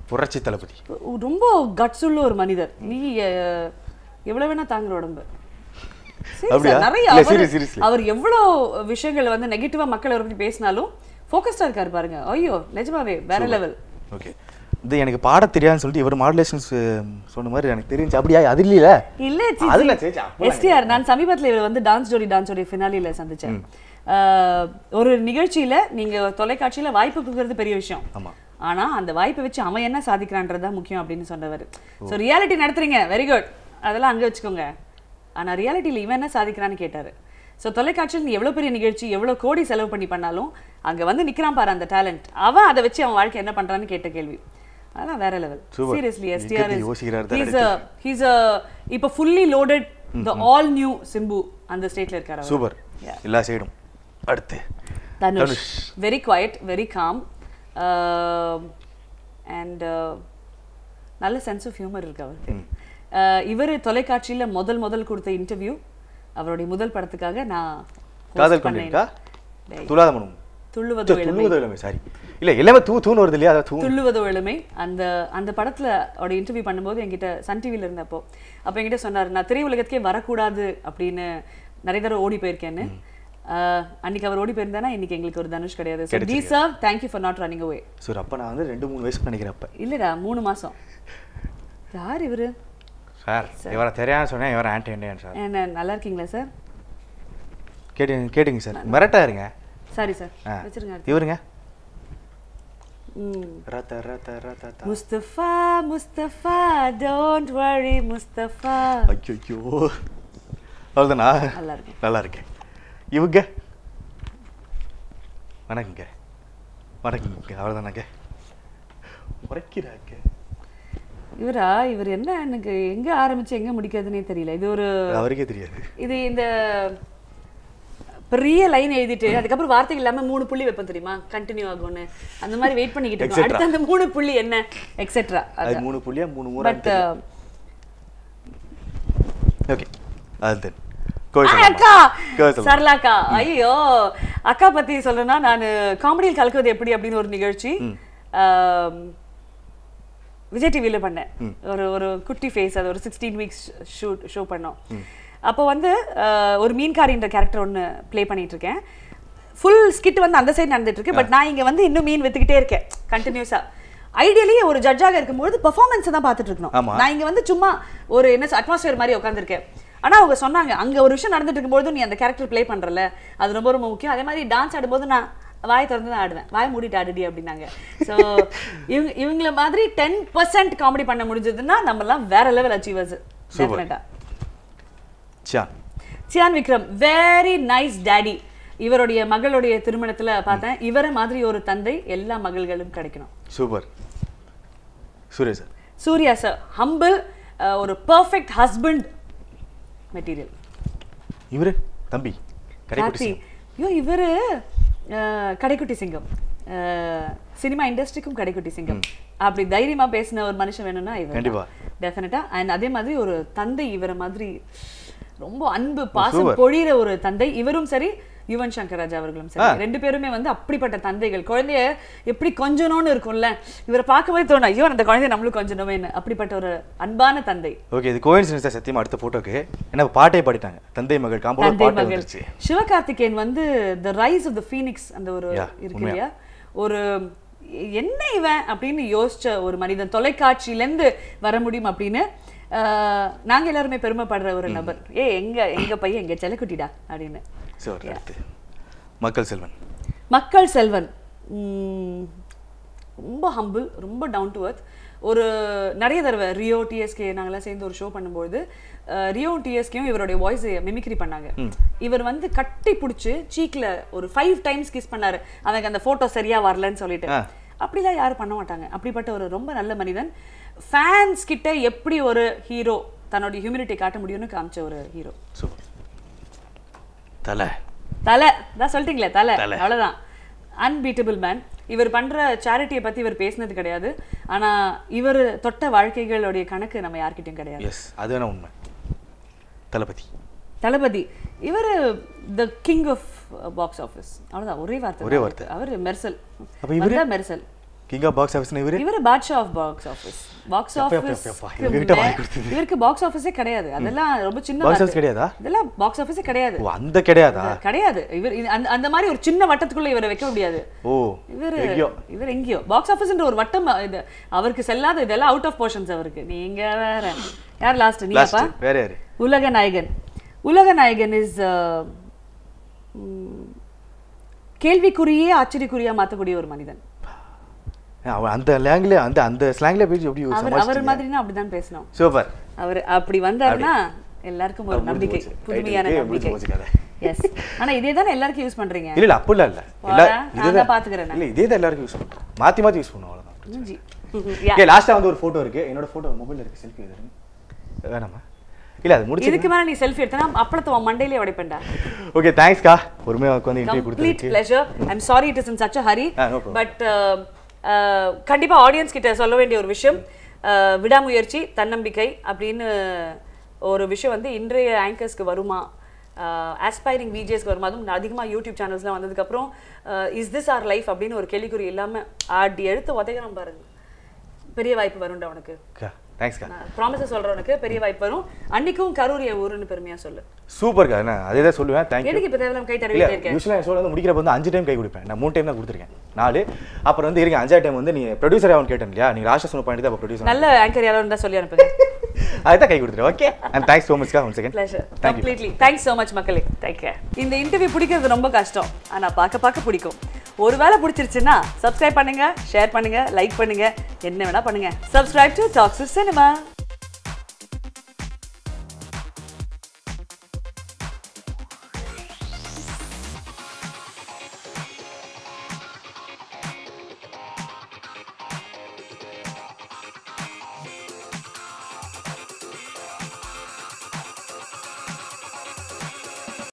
புரட்சி தளபதி ரொம்ப கட்ஸ் உள்ள ஒரு மனிதர் நீ அஹ், எவ்வளவு வேணா தாங்குற உடம்பு Serious ஆ, அப்படியா? நிறைய இல்ல, அவர் serious, seriously. அவர் எவ்வளோ விஷயங்கள் வந்து நெகட்டிவா மக்கள் அவரை பத்தி பேசினாலும் ஃபோக்கஸ்டா இருக்காரு பாருங்க ஐயோ நிஜமாவே வேற லெவல் ஓகே இது எனக்கு பாட தெரியாதுன்னு சொல்லிட்டு இவர் மாடுலேஷன்ஸ் சொன்ன மாதிரி எனக்கு தெரிஞ்சு அப்படியா அது இல்லையில இல்ல அதுல சேச்சி, அப்பெல்லாம் எஸ்டிஆர் நான் சமீபத்துல இவர் வந்து டான்ஸ் ஜோடி டான்ஸ் ஜோடி ஃபினாலில சந்திச்சேன் அஹ், ஒரு நிகழ்ச்சியில நீங்க தொலைக்காட்சியில வாய்ப்பு கொடுக்கறது பெரிய விஷயம் ஆமா ஆனா அந்த வாய்ப்பை வச்சு அவன் என்ன சாதிக்கிறான்றது தான் முக்கியம் அப்படின்னு சொன்னவர் ஸோ ரியாலிட்டி நடத்துறீங்க வெரி குட் அதெல்லாம் அங்க வச்சுக்கோங்க ஆனா ரியாலிட்டியில் இவன் என்ன சாதிக்கிறான்னு கேட்டாரு ஸோ தொலைக்காட்சியில் நீ எவ்வளவு பெரிய நிகழ்ச்சி எவ்வளவு கோடி செலவு பண்ணி பண்ணாலும் அங்க வந்து நிக்கிறான் பாரு அந்த டேலண்ட் அவன் அதை வச்சு அவன் வாழ்க்கை என்ன பண்றான்னு கேட்ட கேள்வி அதெல்லாம் வேற லெவல் Super. சீரியஸ்லி எஸ்டிஆர் இருக்கிறது யோசிக்கிறாரு தான் ஹீஸ் ஹீஸ் இப்போ fully loaded the all new Simbu அந்த ஸ்டேட்ல இருக்காரு அவர். சூப்பர் எல்லா சைடும் அடுத்து Dhanush Dhanush. Very quiet very calm and நல்ல சென்ஸ் ஆஃப் ஹியூமர் இருக்கு அவருக்கு இவர் தொலைக்காட்சியில முதல் முதல் கொடுத்த இன்டர்வியூ அவருடைய முதல் படத்துக்காக நான் host காதல் பண்ணேன். கொண்டிருக்கா டேய், துலாத மனம் துள்ளுவதோ இளமை துள்ளுவது இளமை சாரி இல்ல எல்லாமே தூ தூணு வருது இல்லையா அதான் தூண் துள்ளுவதோ இளமை அந்த அந்த படத்துல அவரோட இன்டர்வியூ பண்ணும்போது என்கிட்ட சன் டிவில இருந்தப்போ அப்போ என்கிட்ட சொன்னார் நான் திரையுலகத்துக்கே வரக்கூடாது அப்படின்னு நிறைய தடவை ஓடி போயிருக்கேன்னு ஆஹ், அன்னைக்கு அவர் ஓடி போயிருந்தானா இன்னைக்கு எங்களுக்கு ஒரு தனுஷ் கிடையாது so D sir thank you for not running away சரி அப்ப நான் வந்து ரெண்டு மூணு வயசுக்கு நினைக்கிறேன் அப்ப இல்லடா மூணு மாசம் யார் இவரு சார் இவரை தெரியாதுன்னு சொன்னேன் இவரை ஆன்டி இண்டியன் சார் என்ன நல்லா இருக்கீங்களா சார் கேட்டு கேட்டுங்க சார் மிரட்டா இருங்க சாரி சார் ஆ. வச்சிருங்க அடுத்து. இவருங்க ம். ரத்த ரத்த ரத்த த. முஸ்தபா முஸ்தபா டோன்ட் வரி முஸ்தபா ஐயோ அவ்வளோதானா நல்லா இருக்கு நல்லா இருக்கேன் இவங்க வணக்கங்க வணக்கங்க அவ்வளோதானாங்க உரைக்கிறாங்க இவரா இவர் என்ன எனக்கு எங்க ஆரம்பிச்சு எங்க முடிக்கிறதுனே தெரியல இது ஒரு அவருக்கே தெரியாது இது இந்த பெரிய லைன் எழுதிட்டு அதுக்கப்புறம் வார்த்தைகள் இல்லாம மூணு புள்ளி வைப்பேன் தெரியுமா கண்டினியூ ஆகும்னு அந்த மாதிரி வெயிட் பண்ணிக்கிட்டு இருக்கோம் Etcetera. அடுத்து அந்த மூணு புள்ளி என்ன எக்ஸெட்ரா அது மூணு புள்ளியா மூணு மூணு பட் ஓகே அது தென் கோயில் அக்கா கோயில் சொல்லலாம் சரளாக்கா ஐயோ அக்கா பத்தி சொல்லணும்னா நான் காமெடியில் கலக்குவது எப்படி அப்படின்னு ஒரு நிகழ்ச்சி ஆம், விஜய் டிவியில் பண்ணேன் ஒரு ஒரு குட்டி ஃபேஸ் அது ஒரு சிக்ஸ்டீன் வீக்ஸ் ஷூட் ஷோ பண்ணோம் அப்போ வந்து அஹ், ஒரு மீன்காரின்ற கேரக்டர் ஒன்று ப்ளே பண்ணிட்டு இருக்கேன் ஃபுல் ஸ்கிட் வந்து அந்த சைடு நடந்துட்டு இருக்கு பட் நான் இங்க வந்து இன்னும் மீன் வித்துக்கிட்டே இருக்கேன் கண்டினியூஸா ஐடியலி ஒரு ஜட்ஜாக இருக்கும்போது பெர்ஃபார்மன்ஸ் தான் பார்த்துட்டு இருக்கணும் ஆமா. நான் இங்க வந்து சும்மா ஒரு என்ன அட்மாஸ்பியர் மாதிரி உட்காந்துருக்கேன் ஆனா அவங்க சொன்னாங்க அங்க ஒரு விஷயம் நடந்துட்டு இருக்கும்போது நீ அந்த கேரக்டர் ப்ளே பண்றல அது ரொம்ப ரொம்ப முக்கியம் அதே மாதிரி டான்ஸ் ஆடும்போது நான் வாய் திறந்து தான் ஆடுவேன் வாய் மூடிட்டு ஆடுடி அப்படின்னாங்க ஸோ இவங்க இவங்கள மாதிரி டென் பர்சன்ட் காமெடி பண்ண முடிஞ்சதுன்னா நம்மலாம் வேற லெவல் அச்சீவர்ஸ் டெஃபினட்டா Chiyaan Chiyaan Vikram very nice daddy இவருடைய மகளுடைய திருமணத்துல பார்த்தேன் இவரை மாதிரி ஒரு தந்தை எல்லா மகள்களும் கிடைக்கணும் super Suresh sir Suriya sir humble ஒரு பர்ஃபெக்ட் ஹஸ்பண்ட் மெட்டீரியல் இவரு தம்பி கடைக்குட்டி கார்த்தி ஐயோ இவரு அஹ், கடைக்குட்டி சிங்கம் சினிமா இண்டஸ்ட்ரிக்கும் கடைக்குட்டி சிங்கம் அப்படி தைரியமா பேசின ஒரு மனுஷன் வேணும்னா இவர் கண்டிப்பா. டெஃபினட்டா அண்ட் அதே மாதிரி ஒரு தந்தை இவரை மாதிரி ரொம்ப அன்பு பாசம் super. பொழியிற ஒரு தந்தை இவரும் சரி யுவன் சங்கர் ராஜா அவர்களும் சரி ரெண்டு பேருமே வந்து அப்படிப்பட்ட தந்தைகள் குழந்தைய எப்படி கொஞ்சணும்னு இருக்கும்ல இவரை பார்க்கும்போது தோணும் ஐயோ அந்த குழந்தைய நம்மளும் கொஞ்சணுமேன்னு அப்படிப்பட்ட ஒரு அன்பான தந்தை ஓகே இது கோயின்சிடன்ஸ் தான் சத்தியமா அடுத்த போட்டோக்கு என்ன பாட்டே பாடிட்டாங்க தந்தை மகள் காம்போல தந்தை பாட்டு மகள் வந்துருச்சு சிவகார்த்திகேயன் வந்து the rise of the phoenix அந்த ஒரு Yeah, இருக்கு உண்மையா. இல்லையா ஒரு என்ன இவன் அப்படின்னு யோசிச்ச ஒரு மனிதன் தொலைக்காட்சியில இருந்து வர முடியும் அப்படின்னு ஆஹ், நாங்க எல்லாருமே பெருமைப்படுற ஒரு நபர் ஏ எங்க எங்க பையன் எங்க செல்லக்குட்டிடா அப்படின்னு சரி அடுத்து மக்கள் செல்வன் மக்கள் செல்வன் உம், ரொம்ப ஹம்பிள் ரொம்ப டவுன் டு earth ஒரு நிறைய தடவை ரியோ டிஎஸ்கே நாங்கெல்லாம் சேர்ந்து ஒரு ஷோ பண்ணும்போது அஹ், ரியோ டிஎஸ்கேயும் இவருடைய வாய்ஸ் மிமிக்ரி பண்ணாங்க இவர் வந்து கட்டி பிடிச்சி சீக்ல ஒரு ஃபைவ் டைம்ஸ் கிஸ் பண்ணாரு அவனுக்கு அந்த போட்டோ சரியா வரலன்னு சொல்லிட்டு ஆ. அப்படிலாம் யாரும் பண்ண மாட்டாங்க அப்படிப்பட்ட ஒரு ரொம்ப நல்ல மனிதன் ஃபேன்ஸ் கிட்ட எப்படி ஒரு ஹீரோ தன்னுடைய ஹியூமினிட்டி காட்ட முடியும்னு காமிச்ச ஒரு ஹீரோ சூப்பர் தலை தலை தான் சொல்லிட்டீங்களே தலை தல. அவ்வளவுதான் அன்பீட்டபிள் மேன் இவர் பண்ற சேரிட்டியை பத்தி இவர் பேசினது கிடையாது ஆனா இவர் தொட்ட வாழ்க்கைகளுடைய கணக்கு நம்ம யார்கிட்டயும் கிடையாது எஸ் அது வேணா உண்மை தளபதி தளபதி இவர் the king of box office அவ்வளவுதான் ஒரே வார்த்தை ஒரே தான் வார்த்தை. அவருக்கு. அவர் மெர்சல் அப்ப இவரு? வந்தா மெர்சல் கிங் ஆஃப் பாக்ஸ் ஆஃபீஸ்னு இவரு இவர் Baasha of box office box எப்பா, எப்பா, ஆஃபீஸ் எப்பா, இவர்கிட்ட வாங்கி கொடுத்தீங்க. இவருக்கு பாக்ஸ் ஆஃபீஸே கிடையாது அதெல்லாம் ரொம்ப சின்ன பாக்ஸ் வார்த்தை. ஆஃபீஸ் கிடையாதா இதெல்லாம் பாக்ஸ் ஆஃபீஸே கிடையாது ஓ அந்த கிடையாதா கிடையாது இவர் இது- அந்த அந்த மாதிரி ஒரு சின்ன வட்டத்துக்குள்ள இவரை வைக்க முடியாது ஓ இவர் எங்கேயோ இவர் எங்கேயோ பாக்ஸ் ஆஃபீஸ்ன்ற ஒரு வட்டம் இது அவருக்கு செல்லாத இதெல்லாம் அவுட் ஆஃப் போர்ஷன்ஸ் அவருக்கு நீங்க வேற யார் லாஸ்ட் நீங்கப்பா லாஸ்ட் வேற யாரு உலக நாயகன் உலக நாயகன் இஸ் கேள்விக்குறியே ஆச்சரியக்குறியா மாத்தக்கூடிய ஒரு மனிதன் அவன் அந்த லேங்க்ல அந்த அந்த ஸ்லாங்ல பேசி எப்படி அவர் அவர் சமாளிச்சிட்டீங்க மாதிரினா அப்படிதான் பேசணும் சூப்பர் அவர் அப்படி வந்தாருன்னா எல்லாருக்கும் ஒரு முடிஞ்சு நம்பிக்கை போச்சு. புதுமையான Right, okay, நம்பிக்கை முடிஞ்சு போச்சு கதை. எஸ் ஆனா இதே தானே எல்லாருக்கும் யூஸ் பண்றீங்க இல்ல இல்ல அப்படிலாம் இல்ல போடா, இல்ல நான் இதுதான் தான் பாத்துக்கிறேன் நான். இல்ல இதே தான் எல்லாருக்கும் யூஸ் பண்ணுவோம் மாத்தி மாத்தி யூஸ் பண்ணுவோம் அவ்வளவுதான் மூஞ்சி. Yeah. ஓகே லாஸ்டா வந்து ஒரு போட்டோ இருக்கு என்னோட போட்டோ மொபைல்ல இருக்கு செல்ஃபி எது வேணாமா இல்ல அது முடிச்சு இதுக்கு மேல நீ செல்ஃபி எடுத்தனா அப்பளத்தை உன் மண்டையிலே உடைப்பேன்டா ஓகே தேங்க்ஸ்க்கா பொறுமையா உட்காந்து இன்டர்வியூ கம்ப்ளீட் கொடுத்ததுக்கு pleasure I'm sorry it is in such a hurry Ah, no problem. But கண்டிப்பா ஆடியன்ஸ் கிட்ட சொல்ல வேண்டிய ஒரு விஷயம் uh, விடாமுயற்சி தன்னம்பிக்கை அப்படின்னு ஒரு விஷயம் வந்து இன்றைய ஆங்கர்ஸ்க்கு வருமா ஆஸ்பைரிங் விஜேஸ்க்கு வருமா அதுவும் அதிகமாக யூடியூப் சேனல்ஸ்லாம் வந்ததுக்கப்புறம் இஸ் திஸ் ஆர் லைஃப் அப்படின்னு ஒரு கேள்விக்குறி இல்லாம ஆடி எடுத்து உதைக்கிறான் பாருங்க பெரிய வாய்ப்பு வரும்டா உனக்கு தேங்க்ஸ்க்கா ப்ராமிஸை சொல்றவனுக்கு பெரிய வாய்ப்பு வரும் அன்னைக்கும் கரூர் என் ஊருன்னு பெருமையா சொல்லு சூப்பர்க்கா நான் அதே தான் சொல்லுவேன் தேங்க்யூ எதுக்கு இப்போ தேவையில்லாம கை இல்ல தடவிட்டே இருக்கேன் யூஸ்வலாக ஷோ வந்து முடிக்கிறப்ப வந்து அஞ்சு டைம் கை கொடுப்பேன் நான் மூணு டைம் தான் கொடுத்துருக்கேன் நாலு அப்புறம் வந்து இருங்க அஞ்சாவது டைம் வந்து நீ ப்ரொடியூசர் ஆகும் கேட்டேன் இல்லையா நீங்க லாஸ்ட்டாக சொன்ன பாயிண்ட் தான் அப்போ ப்ரொடியூசர் நல்ல ஆங்கர் யாரோ இருந்தா சொல்லி அனுப்புங்க அதுதான் கை கொடுத்துருவேன் ஓகே அண்ட் தேங்க்ஸ் ஸோ மச்க்கா one second pleasure thank you completely thanks so much மக்களே தேங்க் இந்த இன்டர்வியூ பிடிக்கிறது ரொம்ப கஷ்டம் ஆனா பார்க்க பார்க்க பிடிக்கும் ஒருவேளை பிடிச்சிருச்சுன்னா சப்ஸ்கிரைப் பண்ணுங்க ஷேர் பண்ணுங்க லைக் பண்ணுங்க என்ன வேணா பண்ணுங்க சப்ஸ்கிரைப் டு டாக்ஸ் சினிமா